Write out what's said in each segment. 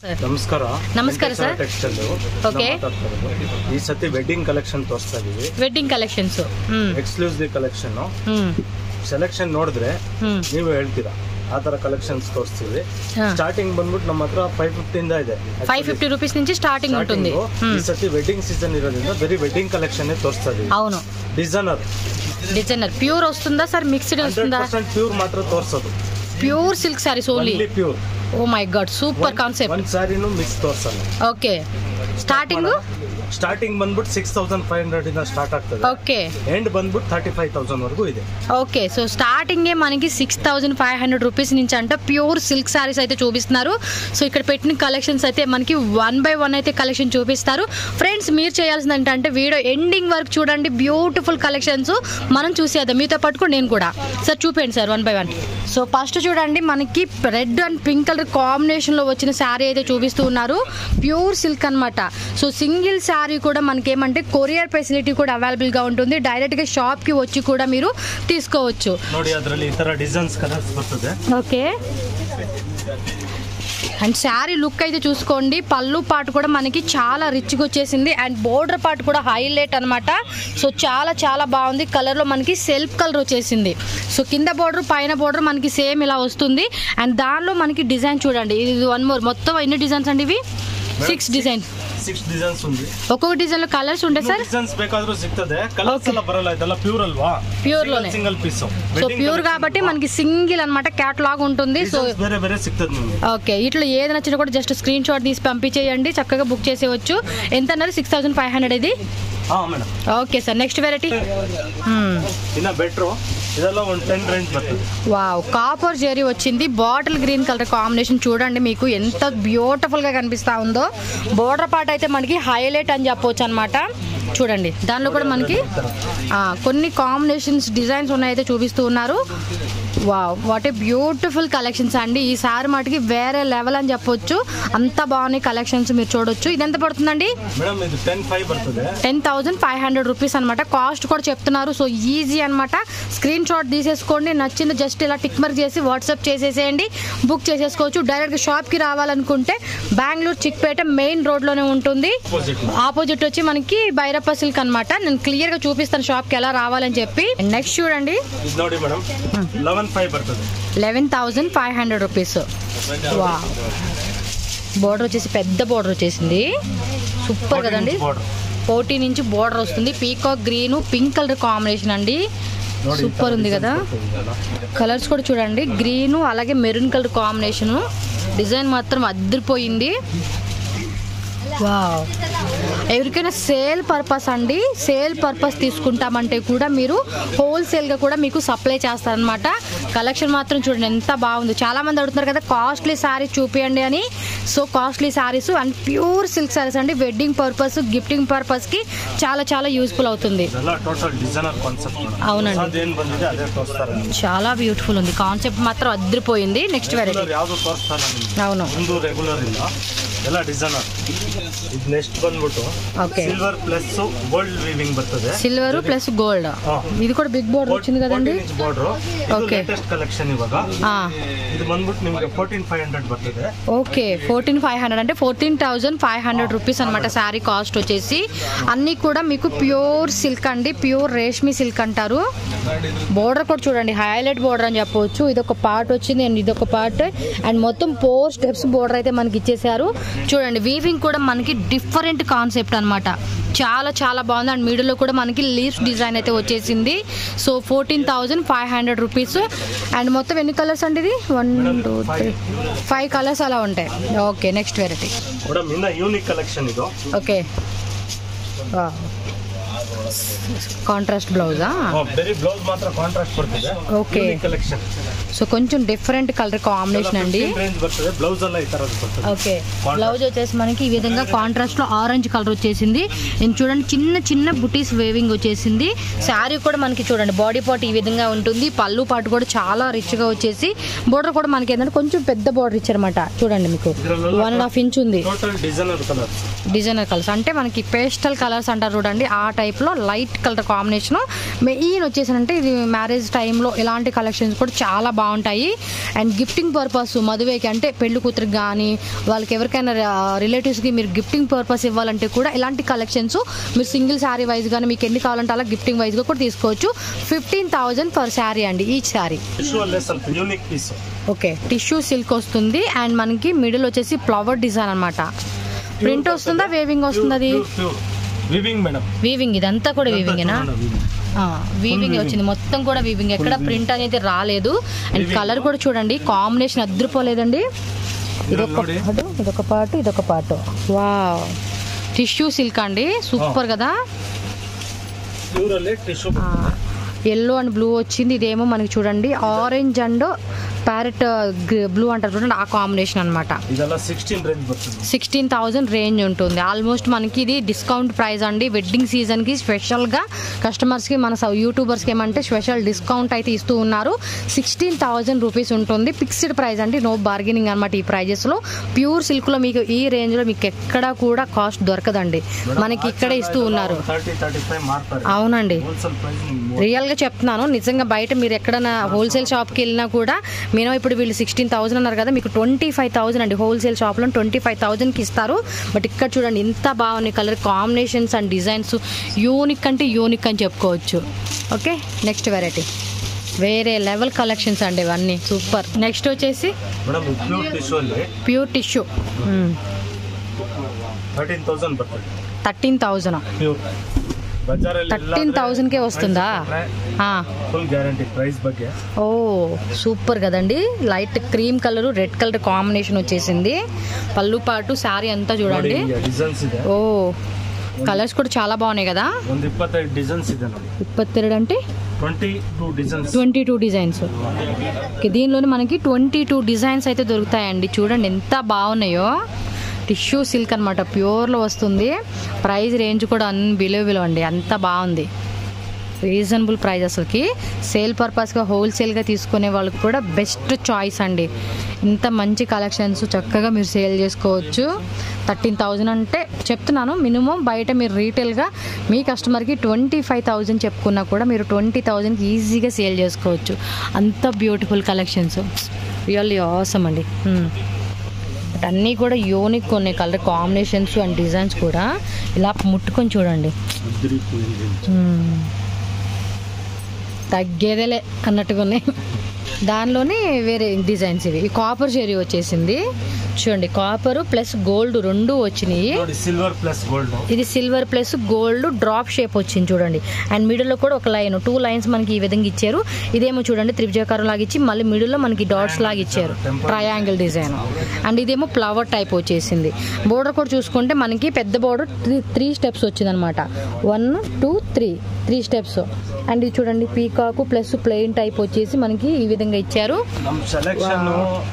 ನಮಸ್ಕಾರ ನಮಸ್ಕಾರ sir. Textile Okay. ಈ ಸತಿ ವೆಡ್ಡಿಂಗ್ ಕಲೆಕ್ಷನ್ ತೋರಿಸ್ತಾ ಇದೀವಿ wedding collections exclusive collection selection ನೋಡಿದ್ರೆ ನೀವು ಹೇಳ್ತೀರಾ ಆ ತರ ಕಲೆಕ್ಷನ್ಸ್ ತೋರಿಸ್ತೀವಿ ಹಾ. ಸ್ಟಾರ್ಟಿಂಗ್ ಬಂದ್ಬಿಟ್ಟು ನಮ್ಮ ಹತ್ರ ಫೈವ್ ಫಿಫ್ಟಿಯಿಂದ ಇದೆ ఫైవ్ ఫిఫ్టీ రూపీస్ నుంచి స్టార్టింగ్ ఉంటుంది Starting ಈ ಸತಿ ವೆಡ್ಡಿಂಗ್ ಸೀಸನ್ ಇರೋದ್ರಿಂದ ಬರೀ ವೆಡ್ಡಿಂಗ್ ಕಲೆಕ್ಷನ್ ತೋರಿಸ್ತಾ ಇದೀವಿ అవును ಡಿಸೈನರ್ డిజైనర్ ప్యూర్ వస్తుందా సార్ మిక్స్డ్ ಹಂಡ್ರೆಡ್ వస్తుందా ಪರ್ಸೆಂಟ್ ಪ್ಯೂರ್ ಮಾತ್ರ ತೋರ್ಸೋದು pure silk saris only only pure oh my God super concept ಒಂದ್ ಸ್ಯಾರಿನೂ ಮಿಕ್ಸ್ ತೋರ್ಸಲ್ಲ ఓకే స్టార్టింగ్ ಸ್ಟಾರ್ಟಿಂಗ್ ಬಂದ್ಬಿಟ್ಟು ಸಿಕ್ಸ್ ತೌಸಂಡ್ ಫೈವ್ ಹಂಡ್ರೆಡ್ ಇಂದ ಸ್ಟಾರ್ಟ್ ಆಗ್ತದೆ ఓకే ಎಂಡ್ ಬಂದ್ಬಿಟ್ಟು ತರ್ಟಿ ಫೈವ್ ತೌಸಂಡ್ ವರೆಗೂ ಇದೆ ఓకే సో స్టార్టింగే మనకి six thousand five hundred rupees నుంచి అంట ప్యూర్ సిల్క్ సారీస్ అయితే చూపిస్తున్నారు సో ఇక్కడ పెట్టిన కలెక్షన్స్ అయితే మనకి వన్ బై వన్ అయితే కలెక్షన్ చూపిస్తారు ఫ్రెండ్స్ మీరు చేయాల్సింది ఏంటంటే వీడియో ఎండింగ్ వరకు చూడండి బ్యూటిఫుల్ కలెక్షన్స్ మనం చూసేద్దాం మీతో పట్టుకుని నేను కూడా సార్ చూపండి sir one by one so first చూడండి మనకి రెడ్ అండ్ పింక్ కలర్ కాంబినేషన్లో వచ్చిన శారీ అయితే చూపిస్తూ ఉన్నారు ప్యూర్ సిల్క్ అన్నమాట సో సింగిల్ శారీ కూడా మనకి ఏమంటే కొరియర్ ఫెసిలిటీ కూడా అవైలబుల్గా ఉంటుంది డైరెక్ట్గా షాప్కి వచ్చి కూడా మీరు తీసుకోవచ్చు ನೋಡಿ ಅದರಲ್ಲಿ ಈ ತರ ಡಿಸೈನ್ಸ್ ಕಲರ್ಸ್ ಬರ್ತದೆ ఓకే అండ్ శారీ లుక్ అయితే చూసుకోండి పళ్ళు పాటు కూడా మనకి చాలా రిచ్గా వచ్చేసింది అండ్ బోర్డర్ పార్ట్ కూడా హైలైట్ అన్నమాట సో చాలా చాలా బాగుంది కలర్లో మనకి సెల్ఫ్ కలర్ వచ్చేసింది సో కింద బోర్డర్ పైన బోర్డర్ మనకి సేమ్ ఇలా వస్తుంది అండ్ దానిలో మనకి డిజైన్ చూడండి ఇది వన్ మోర్ మొత్తం ఎన్ని డిజైన్స్ అండి ఇవి సిక్స్ డిజైన్ ಸಿಕ್ಸ್ ಡಿಸೈನ್ಸ್ ఉంది ఒక్కొక్క డిజైన్లో కలర్స్ ఉంటాయి సార్ ಡಿಸೈನ್ಸ್ ಬೇಕಾದ್ರೂ ಸಿಗ್ತದೆ ಕಲರ್ಸ್ Okay. ಎಲ್ಲ ಬರಲ್ಲ ಇದೆಲ್ಲ ಪ್ಯೂರ್ ಅಲ್ವಾ Pure ಲೋನೆ. ಸಿಂಗಲ್ ಪೀಸ್ సో ప్యూర్ కాబట్టి మనకి సింగిల్ అన్నమాట క్యాటలాగ్ ఉంటుంది సో ಬೇರೆ ಬೇರೆ ಸಿಗ್ತದೆ ನಿಮ್ಗೆ ఓకే ఇట్లా ఏది నచ్చినా కూడా జస్ట్ స్క్రీన్ షాట్ తీసి పంపించేయండి చక్కగా బుక్ చేసేవచ్చు ఎంత అన్నారు సిక్స్ థౌసండ్ ఫైవ్ హండ్రెడ్ ఇది ಹಾ madam okay sir next variety ಇನ್ನ ಬೆಟ್ರು ಇದೆಲ್ಲ ಒಂದು ಟೆನ್ ರೇಂಜ್ ಬರ್ತದೆ వావ్ కాపర్ జెరీ వచ్చింది బాటిల్ గ్రీన్ కలర్ కాంబినేషన్ చూడండి మీకు ఎంత బ్యూటిఫుల్ గా కనిపిస్తా ఉందో బోర్డర్ పార్ట్ అయితే మనకి హైలైట్ అని చెప్పొచ్చు అనమాట చూడండి దానిలో కూడా మనకి ఆ, కొన్ని కాంబినేషన్స్ డిజైన్స్ ఉన్నాయైతే చూపిస్తూ ఉన్నారు wow what a beautiful collections అండి ఈ సారి మటుకి వేరే లెవెల్ అని చెప్పొచ్చు అంత బాగున్నాయి కలెక్షన్స్ మీరు చూడొచ్చు ఇది ఎంత పడుతుందండి ಮೇಡಮ್ ಇದು ಟೆನ್ ಫೈವ್ ಬರ್ತದೆ ten thousand five hundred rupees అనమాట కాస్ట్ కూడా చెప్తున్నారు సో ఈజీ అనమాట స్క్రీన్ షాట్ తీసేసుకోండి నచ్చింది జస్ట్ ఇలా టిక్ మార్క్ చేసి వాట్సాప్ చేసేసేయండి బుక్ చేసేసుకోవచ్చు డైరెక్ట్గా షాప్కి రావాలనుకుంటే బెంగళూరు చిక్పేట మెయిన్ రోడ్లోనే ఉంటుంది Opposite. ఆపోజిట్ వచ్చి మనకి భైరప్ప సిల్క్ అనమాట నేను క్లియర్గా చూపిస్తాను షాప్కి ఎలా రావాలని చెప్పి నెక్స్ట్ చూడండి ಇದು ನೋಡಿ ಮೇಡಮ್ ಲೆವೆನ್ ಫೈವ್ ಬರ್ತದೆ eleven thousand five hundred rupees వా బోర్డర్ వచ్చేసి పెద్ద బోర్డర్ వచ్చేసింది సూపర్ కదండి ಬಾರ್ಡರ್ ఫోర్టీన్ ఇంచ్ బోర్డర్ వస్తుంది peacock green pink colour combination అండి ನೋಡಿ సూపర్ ఉంది కదా కలర్స్ కూడా చూడండి గ్రీన్ అలాగే మెరూన్ కలర్ కాంబినేషన్ డిజైన్ మాత్రం అద్దరిపోయింది వావ్ ఎవరికైనా సేల్ పర్పస్ అండి సేల్ పర్పస్ తీసుకుంటామంటే కూడా మీరు హోల్సేల్గా కూడా మీకు సప్లై చేస్తారనమాట కలెక్షన్ మాత్రం చూడండి ఎంత బాగుంది చాలా మంది అడుగుతున్నారు కదా కాస్ట్లీ శారీస్ చూపియండి అని so costly saris and pure silk saris అండి వెడ్డింగ్ పర్పస్ గిఫ్టింగ్ పర్పస్కి చాలా చాలా యూస్ఫుల్ అవుతుంది ಇದೆಲ್ಲ ಟೋಟಲ್ ಡಿಸೈನರ್ ಕಾನ್ಸೆಪ್ಟ್ అవునండి. ಅದೇನು ಬಂದಿದೆ ಅದೇ ತೋರಿಸ್ತಾರೆ చాలా బ్యూటిఫుల్ ఉంది కాన్సెప్ట్ మాత్రం అద్దరిపోయింది నెక్స్ట్ వెరైటీ ರೆಗ್ಯುಲರ್ ಯಾವುದು ತೋರಿಸ್ತಾರೆ ನಿಮ್ಗೆ అవును ಒಂದು ರೆಗ್ಯುಲರ್ ಇಲ್ಲ ಎಲ್ಲ ಡಿಸೈನರ್ ಇದು ನೆಕ್ಸ್ಟ್ ಬಂದ್ಬಿಟ್ಟು Okay. Silver plus gold weaving ಬರ್ತದೆ సిల్వర్ ప్లస్ గోల్డ్ ಹಾ. ఇది కూడా బిగ్ బోర్డర్ వచ్చింది కదండి ಇಂಚ್ ಬಾರ್ಡರ್ ಇದು Okay. ಲೇಟೆಸ್ಟ್ ಕಲೆಕ್ಷನ್ ಇವಾಗ ఆ, ಇದು ಬಂದ್ಬಿಟ್ಟು ನಿಮಗೆ ಫೋರ್ಟೀನ್ ಫೈವ್ ಹಂಡ್ರೆಡ್ ಬರ್ತದೆ ఓకే ఫోర్టీన్ ఫైవ్ హండ్రెడ్ అంటే fourteen thousand five hundred rupees అనమాట శారీ కాస్ట్ వచ్చేసి అన్నీ కూడా మీకు ప్యూర్ సిల్క్ అండి ప్యూర్ రేష్మి సిల్క్ అంటారు బోర్డర్ కూడా చూడండి హైలైట్ బోర్డర్ అని చెప్పవచ్చు ఇది ఒక పార్ట్ వచ్చింది అండ్ ఇది ఒక పార్ట్ అండ్ మొత్తం ఫోర్ స్టెప్స్ బోర్డర్ అయితే మనకి ఇచ్చేసారు చూడండి వీవింగ్ కూడా మనకి డిఫరెంట్ కాన్సెప్ట్ అన్నమాట చాలా చాలా బాగుంది అండ్ మిడిల్లో కూడా మనకి లీవ్స్ డిజైన్ అయితే వచ్చేసింది so fourteen thousand five hundred rupees and మొత్తం ఎన్ని కలర్స్ అండి ఇది one two three five colours అలా ఉంటాయి ఓకే నెక్స్ట్ వెరైటీ ಮೇಡಮ್ ಇನ್ನ ಯೂನಿಕ್ ಕಲೆಕ್ಷನ್ ಇದು ఓకే కాంట్రాస్ట్ బ్లౌజా ಬರೀ ಬ್ಲೌಸ್ ಮಾತ್ರ ಕಾಂಟ್ರಾಸ್ಟ್ ಬರ್ತದೆ Okay. ಕಲೆಕ್ಷನ್ సో కొంచెం డిఫరెంట్ కలర్ కాంబినేషన్ అండి ರೇಂಜ್ ಬರ್ತದೆ ಬ್ಲೌಸ್ ಎಲ್ಲ ಈ ತರದ್ದು ಬರ್ತದೆ ఓకే బ్లౌజ్ వచ్చేసి మనకి ఈ విధంగా కాంట్రాస్ట్ లో ఆరెంజ్ కలర్ వచ్చేసింది నేను చూడండి చిన్న చిన్న బుటీస్ వేవింగ్ వచ్చేసింది శారీ కూడా మనకి చూడండి బాడీ పార్ట్ ఈ విధంగా ఉంటుంది పళ్ళు పాటు కూడా చాలా రిచ్ గా వచ్చేసి బోర్డర్ కూడా మనకి ఏంటంటే కొంచెం పెద్ద బోర్డర్ ఇచ్చారన్నమాట చూడండి మీకు వన్ అండ్ హాఫ్ ఇంచ్ ఉంది total designer colour designer colours అంటే మనకి పేస్టల్ కలర్స్ అంటారు చూడండి ఆ టైప్ లో లైట్ కలర్ కాంబినేషన్ మెయిన్ వచ్చేసానంటే ఇది మ్యారేజ్ టైంలో ఇలాంటి కలెక్షన్స్ కూడా చాలా బాగుంటాయి అండ్ గిఫ్టింగ్ పర్పస్ మదువేకి అంటే పెళ్లి కూతురికి కానీ వాళ్ళకి ఎవరికైనా రిలేటివ్స్కి మీరు గిఫ్టింగ్ పర్పస్ ఇవ్వాలంటే కూడా ఇలాంటి కలెక్షన్స్ మీరు సింగిల్ శారీ వైజ్ కానీ మీకు ఎన్ని కావాలంటే అలా గిఫ్టింగ్ వైజ్గా కూడా తీసుకోవచ్చు ఫిఫ్టీన్ థౌజండ్ పర్ శారీ అండి ఈచ్ శారీ ಟಿಶ್ಯೂ ಅಲ್ಲೇ ಸ್ವಲ್ಪ unique piece okay tissue silk వస్తుంది అండ్ మనకి మిడిల్ వచ్చేసి ఫ్లవర్ డిజైన్ అన్నమాట ప్రింట్ వస్తుందా వేవింగ్ వస్తుంది అది ಪ್ಯೂರ್ ವಿವಿಂಗ್ ಮೇಡಮ್ వీవింగ్ ఇదంతా కూడా వీవింగేనా వీవింగ్ వచ్చింది మొత్తం కూడా వీవింగ్ ఎక్కడ ప్రింట్ అనేది రాలేదు అండ్ కలర్ కూడా చూడండి కాంబినేషన్ అద్దరిపోలేదండి ఇదొక ನೋಡಿ. పాటు ఇదొక పాటు ఇదొక పాటు వా టిష్యూ సిల్క్ అండి సూపర్ కదా ಪ್ಯೂರ್ ಅಲ್ಲಿ ಟಿಶ್ಯೂ ఎల్లో అండ్ బ్లూ వచ్చింది ఇదేమో మనకి చూడండి ఆరెంజ్ అండ్ ప్యారెట్ బ్లూ అంటారు చూడండి ఆ కాంబినేషన్ అన్నమాట ಇದೆಲ್ಲ ಸಿಕ್ಸ್ಟೀನ್ ರೇಂಜ್ ಬರ್ತದೆ సిక్స్టీన్ థౌజండ్ రేంజ్ ఉంటుంది ఆల్మోస్ట్ మనకి ఇది డిస్కౌంట్ ప్రైస్ అండి వెడ్డింగ్ సీజన్కి స్పెషల్గా కస్టమర్స్కి మన స- యూట్యూబర్స్కి ఏమంటే స్పెషల్ డిస్కౌంట్ అయితే ఇస్తూ ఉన్నారు సిక్స్టీన్ థౌజండ్ రూపీస్ ఉంటుంది ఫిక్స్డ్ ప్రైస్ అండి నో బార్గెనింగ్ అనమాట ఈ ప్రైజెస్లో ప్యూర్ సిల్క్లో మీకు ఈ రేంజ్లో మీకు ఎక్కడా కూడా కాస్ట్ దొరకదండి మనకి ఇక్కడే ఇస్తూ ఉన్నారు ತರ್ಟಿ ತರ್ಟಿ ಫೈವ್ ಮಾಡ್ತಾರೆ అవునండి ಹೋಲ್ಸೇಲ್ ಪ್ರೈಸ್ రియల్గా చెప్తున్నాను నిజంగా బయట మీరు ఎక్కడైనా హోల్సేల్ షాప్కి వెళ్ళినా కూడా మినిమం ఇప్పుడు వీళ్ళు సిక్స్టీన్ థౌసండ్ అన్నారు కదా మీకు ట్వంటీ ఫైవ్ థౌసండ్ అండి హోల్సేల్ షాప్లో ట్వంటీ ఫైవ్ థౌసండ్కి ఇస్తారు బట్ ఇక్కడ చూడండి ఇంత బాగున్నాయి colour combinations and designs unique అంటే యూనిక్ అని చెప్పుకోవచ్చు ఓకే నెక్స్ట్ వెరైటీ వేరే లెవెల్ కలెక్షన్స్ అండి ఇవన్నీ సూపర్ నెక్స్ట్ వచ్చేసి ಮೇಡಮ್ ಪ್ಯೂರ್ ಟಿಶ್ಯೂ ಅಲ್ಲಿ ప్యూర్ టిష్యూ ಥರ್ಟೀನ್ ತೌಸಂಡ್ ಬರ್ತದೆ థర్టీన్ థౌజండ్ ಪ್ಯೂರ್ ಬಜಾರಲ್ಲಿ థర్టీన్ థౌజండ్కే వస్తుందా ಫುಲ್ ಗ್ಯಾರಂಟಿ ಪ್ರೈಸ್ ಬಗ್ಗೆ ఓ సూపర్ కదండి light cream colour red colour combination వచ్చేసింది పళ్ళు పాటు శారీ అంతా ನೋಡಿ చూడండి ಡಿಸೈನ್ಸ್ ಇದೆ ఓ కలర్స్ కూడా చాలా బాగున్నాయి కదా ಒಂದು ಇಪ್ಪತ್ತೈದು ಡಿಸೈನ್ಸ್ ಇದೆ ನೋಡಿ ఇప్పత్తెరడు అంటే twenty two designs twenty two designs దీనిలోనే మనకి ట్వంటీ టూ డిజైన్స్ అయితే దొరుకుతాయండి చూడండి ఎంత బాగున్నాయో టిష్యూ సిల్క్ అనమాట ప్యూర్లో వస్తుంది ప్రైస్ రేంజ్ కూడా అన్బిలీవబుల్ అండి అంత బాగుంది రీజనబుల్ ప్రైస్ అసలుకి సేల్ పర్పస్గా హోల్సేల్గా తీసుకునే వాళ్ళకి కూడా బెస్ట్ చాయిస్ అండి ఇంత మంచి కలెక్షన్స్ చక్కగా మీరు సేల్ చేసుకోవచ్చు థర్టీన్ థౌజండ్ అంటే చెప్తున్నాను మినిమం బయట మీరు రీటైల్గా మీ కస్టమర్కి ట్వంటీ ఫైవ్ థౌజండ్ చెప్పుకున్నా కూడా మీరు ట్వంటీ థౌజండ్కి ఈజీగా సేల్ చేసుకోవచ్చు అంత బ్యూటిఫుల్ కలెక్షన్స్ రియల్లీ ఆసమ్ అండి బట్ అన్నీ కూడా యూనిక్ ఉన్నాయి కలర్ కాంబినేషన్స్ అండ్ డిజైన్స్ కూడా ఇలా ముట్టుకొని చూడండి మ్మ్. తగ్గేదేలే అన్నట్టుగా ఉన్నాయి దానిలోనే వేరే డిజైన్స్ ఇవి ఈ కాపర్ జెరీ వచ్చేసింది చూడండి కాపర్ ప్లస్ గోల్డ్ రెండు వచ్చినాయి ನೋಡಿ ಸಿಲ್ವರ್ ಪ್ಲಸ್ ಗೋಲ್ಡ್ ఇది silver plus gold drop shape వచ్చింది చూడండి అండ్ మిడిల్లో కూడా ఒక లైన్ టూ లైన్స్ మనకి ఈ విధంగా ఇచ్చారు ఇదేమో చూడండి త్రిభుజాకారం లాగా ఇచ్చి మళ్ళీ మిడిల్లో మనకి డాట్స్ లాగా ఇచ్చారు ట్రయాంగిల్ డిజైన్ అండ్ ఇదేమో ఫ్లవర్ టైప్ వచ్చేసింది బోర్డర్ కూడా చూసుకుంటే మనకి పెద్ద బోర్డర్ త్రీ త్రీ స్టెప్స్ వచ్చింది అనమాట one two three three steps and ఇది చూడండి పీకాకు ప్లస్ ప్లెయిన్ టైప్ వచ్చేసి మనకి ఈ విధంగా ఇచ్చారు ನಮ್ಮ ಸೆಲೆಕ್ಷನ್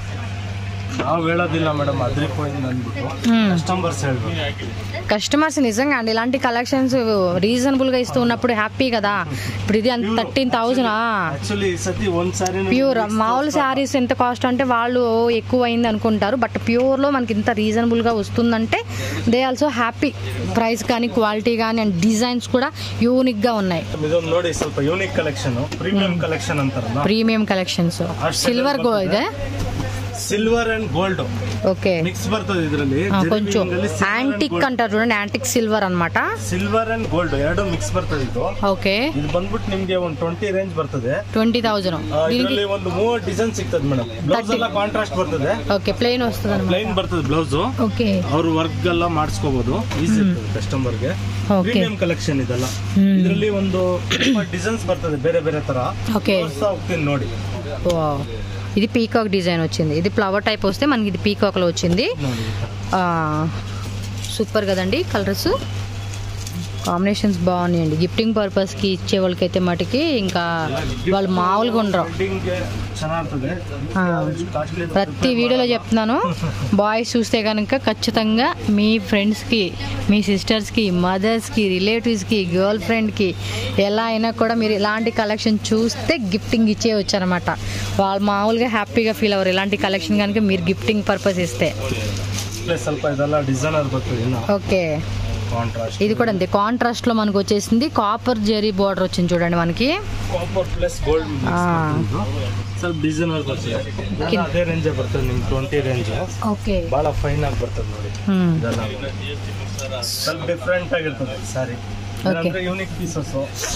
ನಾವು ಹೇಳೋದಿಲ್ಲ ಮೇಡಮ್ ಅದ್ರಿపోయింది ಅಂದ್ಬಿಟ್ಟು మ్మ్. ಕಸ್ಟಮರ್ಸ್ ಹೇಳ್ಬೇಕು కస్టమర్స్ నిజంగా అండి ఇలాంటి కలెక్షన్స్ రీజనబుల్ గా ఇస్తూ ఉన్నప్పుడు హ్యాపీ కదా ఇప్పుడు ఇది అంత థర్టీన్ థౌజండ్ ಆಕ್ಚುಲಿ ಈ ಸತಿ ಒಂದ್ ಸಾರಿ ప్యూర్ మామూలు శారీస్ ఎంత కాస్ట్ అంటే వాళ్ళు "ఓ, ఎక్కువ అయింది అనుకుంటారు బట్ ప్యూర్ లో మనకి ఇంత రీజనబుల్ గా వస్తుందంటే దే ఆల్సో హ్యాపీ ప్రైస్ కానీ క్వాలిటీ కానీ అండ్ డిజైన్స్ కూడా యూనిక్ గా ఉన్నాయి ಇದೊಂದು ನೋಡಿ ಸ್ವಲ್ಪ ಯೂನಿಕ್ ಕಲೆಕ್ಷನ್ ಪ್ರೀಮಿಯಂ ಕಲೆಕ್ಷನ್ ಅಂತಾರಲ್ಲ ప్రీమియం కలెక్షన్స్ సిల్వర్ గో ఇదే silver and gold okay mix ಬರ್ತದೆ ಇದರಲ್ಲಿ కొంచెం యాంటిక్ అంటారు చూడండి యాంటిక్ సిల్వర్ అన్నమాట ಸಿಲ್ವರ್ ಅಂಡ್ ಗೋಲ್ಡ್ ಎರಡು ಮಿಕ್ಸ್ ಬರ್ತದೆ ಇದು ఓకే ಇದು ಬಂದ್ಬಿಟ್ಟು ನಿಮ್ಗೆ ಒಂದು ಟ್ವೆಂಟಿ ರೇಂಜ್ ಬರ್ತದೆ ట్వంటీ థౌజండ్ ಆ, ಇದರಲ್ಲಿ ಒಂದು ಮೂವತ್ತು ಡಿಸೈನ್ ಸಿಗ್ತದೆ ಮೇಡಮ್ ಬ್ಲೌಸ್ ಎಲ್ಲ ಕಾಂಟ್ರಾಸ್ಟ್ ಬರ್ತದೆ ఓకే ప్లెయిన్ వస్తుంది అనమాట ಪ್ಲೈನ್ ಬರ್ತದೆ ಬ್ಲೌಸ್ ఓకే ಅವ್ರು ವರ್ಕ್ ಎಲ್ಲ ಮಾಡಿಸ್ಕೋಬಹುದು ಈಸಿ ಇರ್ತದೆ ಕಸ್ಟಮರ್ಗೆ ಓಕೆ ಪ್ರೀಮಿಯಂ ಕಲೆಕ್ಷನ್ ಇದೆಲ್ಲ ಇದರಲ್ಲಿ ಒಂದು ಡಿಸೈನ್ಸ್ ಬರ್ತದೆ ಬೇರೆ ಬೇರೆ ತರ ఓకే ತೋರಿಸ್ತಾ ಹೋಗ್ತೀನಿ ನೋಡಿ వావ్. ఇది పీకాక్ డిజైన్ వచ్చింది ఇది ఫ్లవర్ టైప్ వస్తే మనకి ఇది పీకాక్ లో వచ్చింది ನೋಡಿ ఆ, సూపర్ కదండి కలర్స్ కాంబినేషన్స్ బాగున్నాయండి గిఫ్టింగ్ పర్పస్ కి ఇచ్చే వాళ్ళకైతే మటుకి ఇంకా వాళ్ళు మామూలుగా ఉండరు Wedding ಗೆ ಚೆನ್ನಾಗಿರ್ತದೆ ఆ. ಕಾಸ್ಟ್ಲಿ ప్రతి వీడియోలో చెప్తున్నాను బాయ్స్ చూస్తే కనుక ఖచ్చితంగా మీ ఫ్రెండ్స్కి మీ సిస్టర్స్కి మదర్స్కి రిలేటివ్స్కి గర్ల్ ఫ్రెండ్కి ఎలా అయినా కూడా మీరు ఇలాంటి కలెక్షన్ చూస్తే గిఫ్టింగ్ ఇచ్చేయచ్చు అనమాట వాళ్ళు మామూలుగా హ్యాపీగా ఫీల్ అవ్వరు ఇలాంటి కలెక్షన్ కనుక మీరు గిఫ్టింగ్ పర్పస్ ఇస్తే ಸ್ವಲ್ಪ ಇದೆಲ್ಲ ಡಿಸೈನರ್ ಬರ್ತದೆ ಇನ್ನು ఓకే కాంట్రాస్ట్ ఇది కూడా అంతే కాంట్రాస్ట్ లో మనకు వచ్చేసింది కాపర్ జెరీ బార్డర్ వచ్చింది చూడండి మనకి ಕಾಪರ್ ಪ್ಲಸ್ ಗೋಲ್ಡ್ ಆ. ಸ್ವಲ್ಪ ಡಿಸೈನರ್ ಬರ್ತದೆ ಇದೆಲ್ಲ ಅದೇ ರೇಂಜ್ ಬರ್ತದೆ ನಿಮ್ಗೆ ಟ್ವೆಂಟಿ ರೇಂಜ್ ఓకే ಬಹಳ ಫೈನ್ ಆಗಿ ಬರ್ತದೆ ನೋಡಿ ಇದೆಲ್ಲ ಸ್ವಲ್ಪ ಡಿಫ್ರೆಂಟ್ ಆಗಿರ್ತದೆ ಸಾರಿ ಅಂದ್ರೆ ಯೂನಿಕ್ ಪೀಸಸ್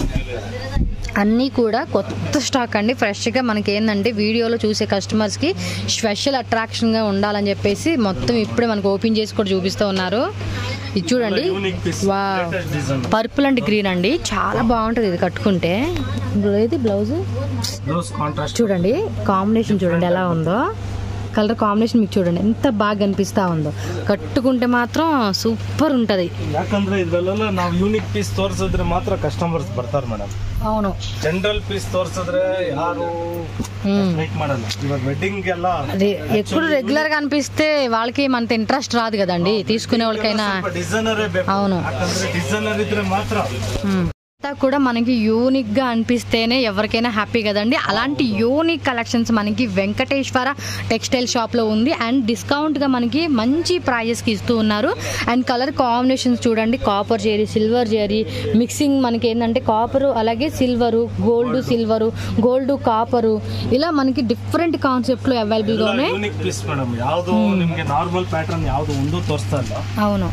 అన్నీ కూడా కొత్త స్టాక్ అండి ఫ్రెష్గా మనకి ఏంటంటే వీడియోలో చూసే కస్టమర్స్కి స్పెషల్ అట్రాక్షన్గా ఉండాలని చెప్పేసి మొత్తం ఇప్పుడే మనకు ఓపెన్ చేసి కూడా చూపిస్తూ ఉన్నారు ఇది చూడండి యూనిక్ పీస్ వా latest design purple and green అండి చాలా బాగుంటుంది ఇది కట్టుకుంటే ఇది బ్లౌజ్ బ్లౌజ్ కాంట్రాస్ట్ చూడండి కాంబినేషన్ చూడండి ఎలా ఉందో కలర్ కాంబినేషన్ మీకు చూడండి ఎంత బాగా కనిపిస్తా ఉందో కట్టుకుంటే మాత్రం సూపర్ ఉంటుంది ಯಾಕಂದ್ರೆ ಇದ್ರಲ್ಲೆಲ್ಲ ನಾವು ಯೂನಿಕ್ ಪೀಸ್ ತೋರಿಸಿದ್ರೆ ಮಾತ್ರ ಕಸ್ಟಮರ್ಸ್ ಬರ್ತಾರೆ ಮೇಡಮ್ అవును ಜನರಲ್ ಪೀಸ್ ತೋರಿಸಿದ್ರೆ ಯಾರು మ్మ్. ಲೈಕ್ ಮಾಡಲ್ಲ ಇವಾಗ ವೆಡ್ಡಿಂಗ್ ಎಲ್ಲ రే- ఎప్పుడు రెగ్యులర్ గా అనిపిస్తే వాళ్ళకి అంత ఇంట్రెస్ట్ రాదు కదండి తీసుకునే వాళ్ళకైనా ಡಿಸೈನರೇ ಬೇಕು అవును. ಯಾಕಂದ್ರೆ ಡಿಸೈನರ್ ಇದ್ರೆ ಮಾತ್ರ మ్మ్. అంతా కూడా మనకి యూనిక్ గా అనిపిస్తేనే ఎవరికైనా హ్యాపీ కదండి అలాంటి యూనిక్ కలెక్షన్స్ మనకి వెంకటేశ్వర టెక్స్టైల్ షాప్ లో ఉంది అండ్ డిస్కౌంట్ గా మనకి మంచి ప్రైజెస్ కి ఇస్తూ ఉన్నారు అండ్ కలర్ కాంబినేషన్స్ చూడండి copper zari silver zari mixing మనకి ఏంటంటే కాపర్ అలాగే silver gold silver gold copper ఇలా మనకి డిఫరెంట్ కాన్సెప్ట్ లో అవైలబుల్ గా ఉన్నాయి ಯೂನಿಕ್ ಪೀಸ್ ಮೇಡಮ್ ಯಾವ್ದು ನಿಮ್ಗೆ ನಾರ್ಮಲ್ ಪ್ಯಾಟರ್ನ್ ಯಾವ್ದು ಒಂದು ತೋರಿಸ್ತಾ ಇಲ್ಲ అవును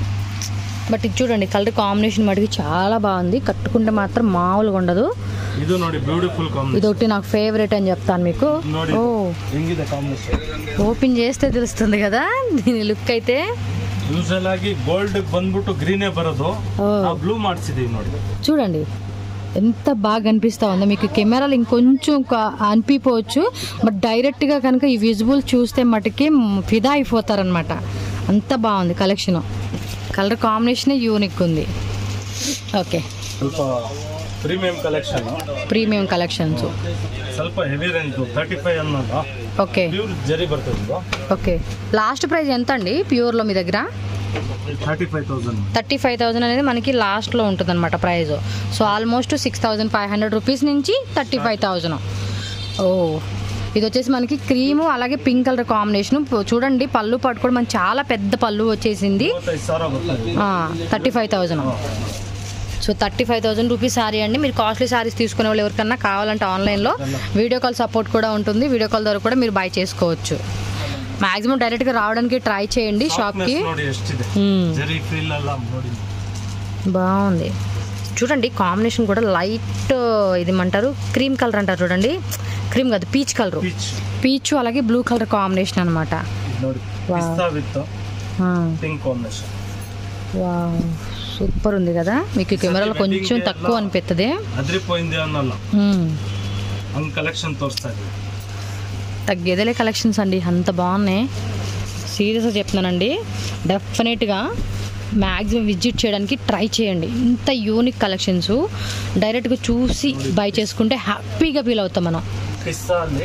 బట్ ఇది చూడండి కలర్ కాంబినేషన్ మటుకు చాలా బాగుంది కట్టుకుంటే మాత్రం మామూలుగా ఉండదు ಇದು ನೋಡಿ ಬ್ಯೂಟಿಫುಲ್ ಕಾಂಬಿನೇಷನ್ ఇదొకటి నాకు ఫేవరెట్ అని చెప్తాను మీకు ನೋಡಿ ఓ ಹೆಂಗಿದೆ ಕಾಂಬಿನೇಷನ್ ఓపెన్ చేస్తే తెలుస్తుంది కదా దీని లుక్ అయితే ಯೂಶಲ್ ಆಗಿ ಗೋಲ್ಡ್ ಬಂದ್ಬಿಟ್ಟು ಗ್ರೀನೇ ಬರೋದು ఓ ನಾವು ಬ್ಲೂ ಮಾಡಿಸಿದೀವಿ ನೋಡಿ చూడండి ఎంత బాగా కనిపిస్తా ఉందో మీకు కెమెరాలు ఇంకొంచెం క- అనిపిపోవచ్చు బట్ డైరెక్ట్గా కనుక ఈ విజువల్ చూస్తే మటుకి మ్, ఫిదా అయిపోతారనమాట అంత బాగుంది కలెక్షన్ కలర్ కాంబినేషన్ యూనిక్ ఉంది ఓకే ಸ್ವಲ್ಪ ಪ್ರೀಮಿಯಂ ಕಲೆಕ್ಷನ್ ప్రీమియం కలెక్షన్స్ ಸ್ವಲ್ಪ ಹೆವಿ ರೇಂಜ್ ತರ್ಟಿ ಫೈವ್ ಅನ್ನೋದು ఓకే ಪ್ಯೂರ್ ಜರಿ ಬರ್ತದೆ ಇದು ఓకే లాస్ట్ ప్రైస్ ఎంత అండి ప్యూర్లో మీ దగ్గర thirty five thousand thirty five thousand అనేది మనకి లాస్ట్లో ఉంటుంది అనమాట price so almost six thousand five hundred rupees నుంచి థర్టీ ఫైవ్ థౌజండ్ ఓ ఇది వచ్చేసి మనకి క్రీము అలాగే పింక్ కలర్ కాంబినేషన్ చూడండి పళ్ళు పట్టు కూడా మనకి చాలా పెద్ద పళ్ళు వచ్చేసింది ಮೂವತ್ತೈದು ಸಾವಿರ ಬರ್ತದೆ thirty five thousand so thirty five thousand rupees sorry అండి మీరు కాస్ట్లీ సారీస్ తీసుకునే వాళ్ళు ఎవరికన్నా కావాలంటే ఆన్లైన్లో వీడియో కాల్ సపోర్ట్ కూడా ఉంటుంది వీడియో కాల్ ద్వారా కూడా మీరు బై చేసుకోవచ్చు మాక్సిమం డైరెక్ట్గా రావడానికి ట్రై చేయండి షాప్కి Softness ನೋಡಿ ಎಷ್ಟಿದೆ మ్మ్. ಜರಿ ಫೀಲ್ ಎಲ್ಲ ನೋಡಿ బాగుంది చూడండి కాంబినేషన్ కూడా లైట్ ఇది ఏమంటారు క్రీమ్ కలర్ అంటారు చూడండి క్రీమ్ కాదు పీచ్ కలర్ ಪೀಚ್ పీచ్ అలాగే బ్లూ కలర్ కాంబినేషన్ అనమాట ನೋಡಿ Wow. ಪಿಸ್ತಾ ವಿತ್ ಪಿಂಕ್ ಕಾಂಬಿನೇಷನ್ సూపర్ ఉంది కదా మీకు కెమెరాలో కొంచెం తక్కువ అనిపిస్తుంది ಅದ್ರಿపోయింది ಅನ್ನಲ್ಲ మ్మ్. ಹಂಗ್ ಕಲೆಕ್ಷನ್ ತೋರಿಸ್ತಾ ಇದೀವಿ తగ్గేదేలే కలెక్షన్స్ అండి అంత బాగున్నాయి సీరియస్గా చెప్తున్నానండి డెఫినెట్గా మ్యాక్సిమం విజిట్ చేయడానికి ట్రై చేయండి ఇంత యూనిక్ కలెక్షన్స్ డైరెక్ట్గా చూసి బై చేసుకుంటే హ్యాపీగా ఫీల్ అవుతాం మనం ಪಿಸ್ತಾ ಅಲ್ಲಿ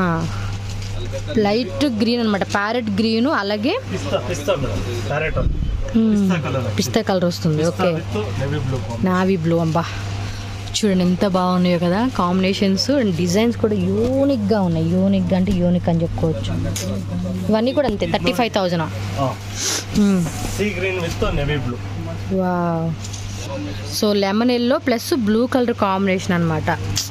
లైట్ గ్రీన్ అనమాట ప్యారెట్ గ్రీన్ అలాగే ಪಿಸ್ತಾ ಪಿಸ್ತಾ ಮೇಡಮ್ ಕ್ಯಾರೆಟ್ ಅಲ್ಲಿ ಪಿಸ್ತಾ ಕಲರ್ పిస్తా కలర్ వస్తుంది ಪಿಸ್ತಾ okay with navy blue navy blue అంబా చూడండి ఎంత బాగున్నాయో కదా కాంబినేషన్స్ అండ్ డిజైన్స్ కూడా యూనిక్గా ఉన్నాయి యూనిక్గా అంటే యూనిక్ అని చెప్పుకోవచ్చు ఇవన్నీ కూడా అంతే thirty five thousand sea green with navy blue వా so lemon yellow plus blue colour combination అనమాట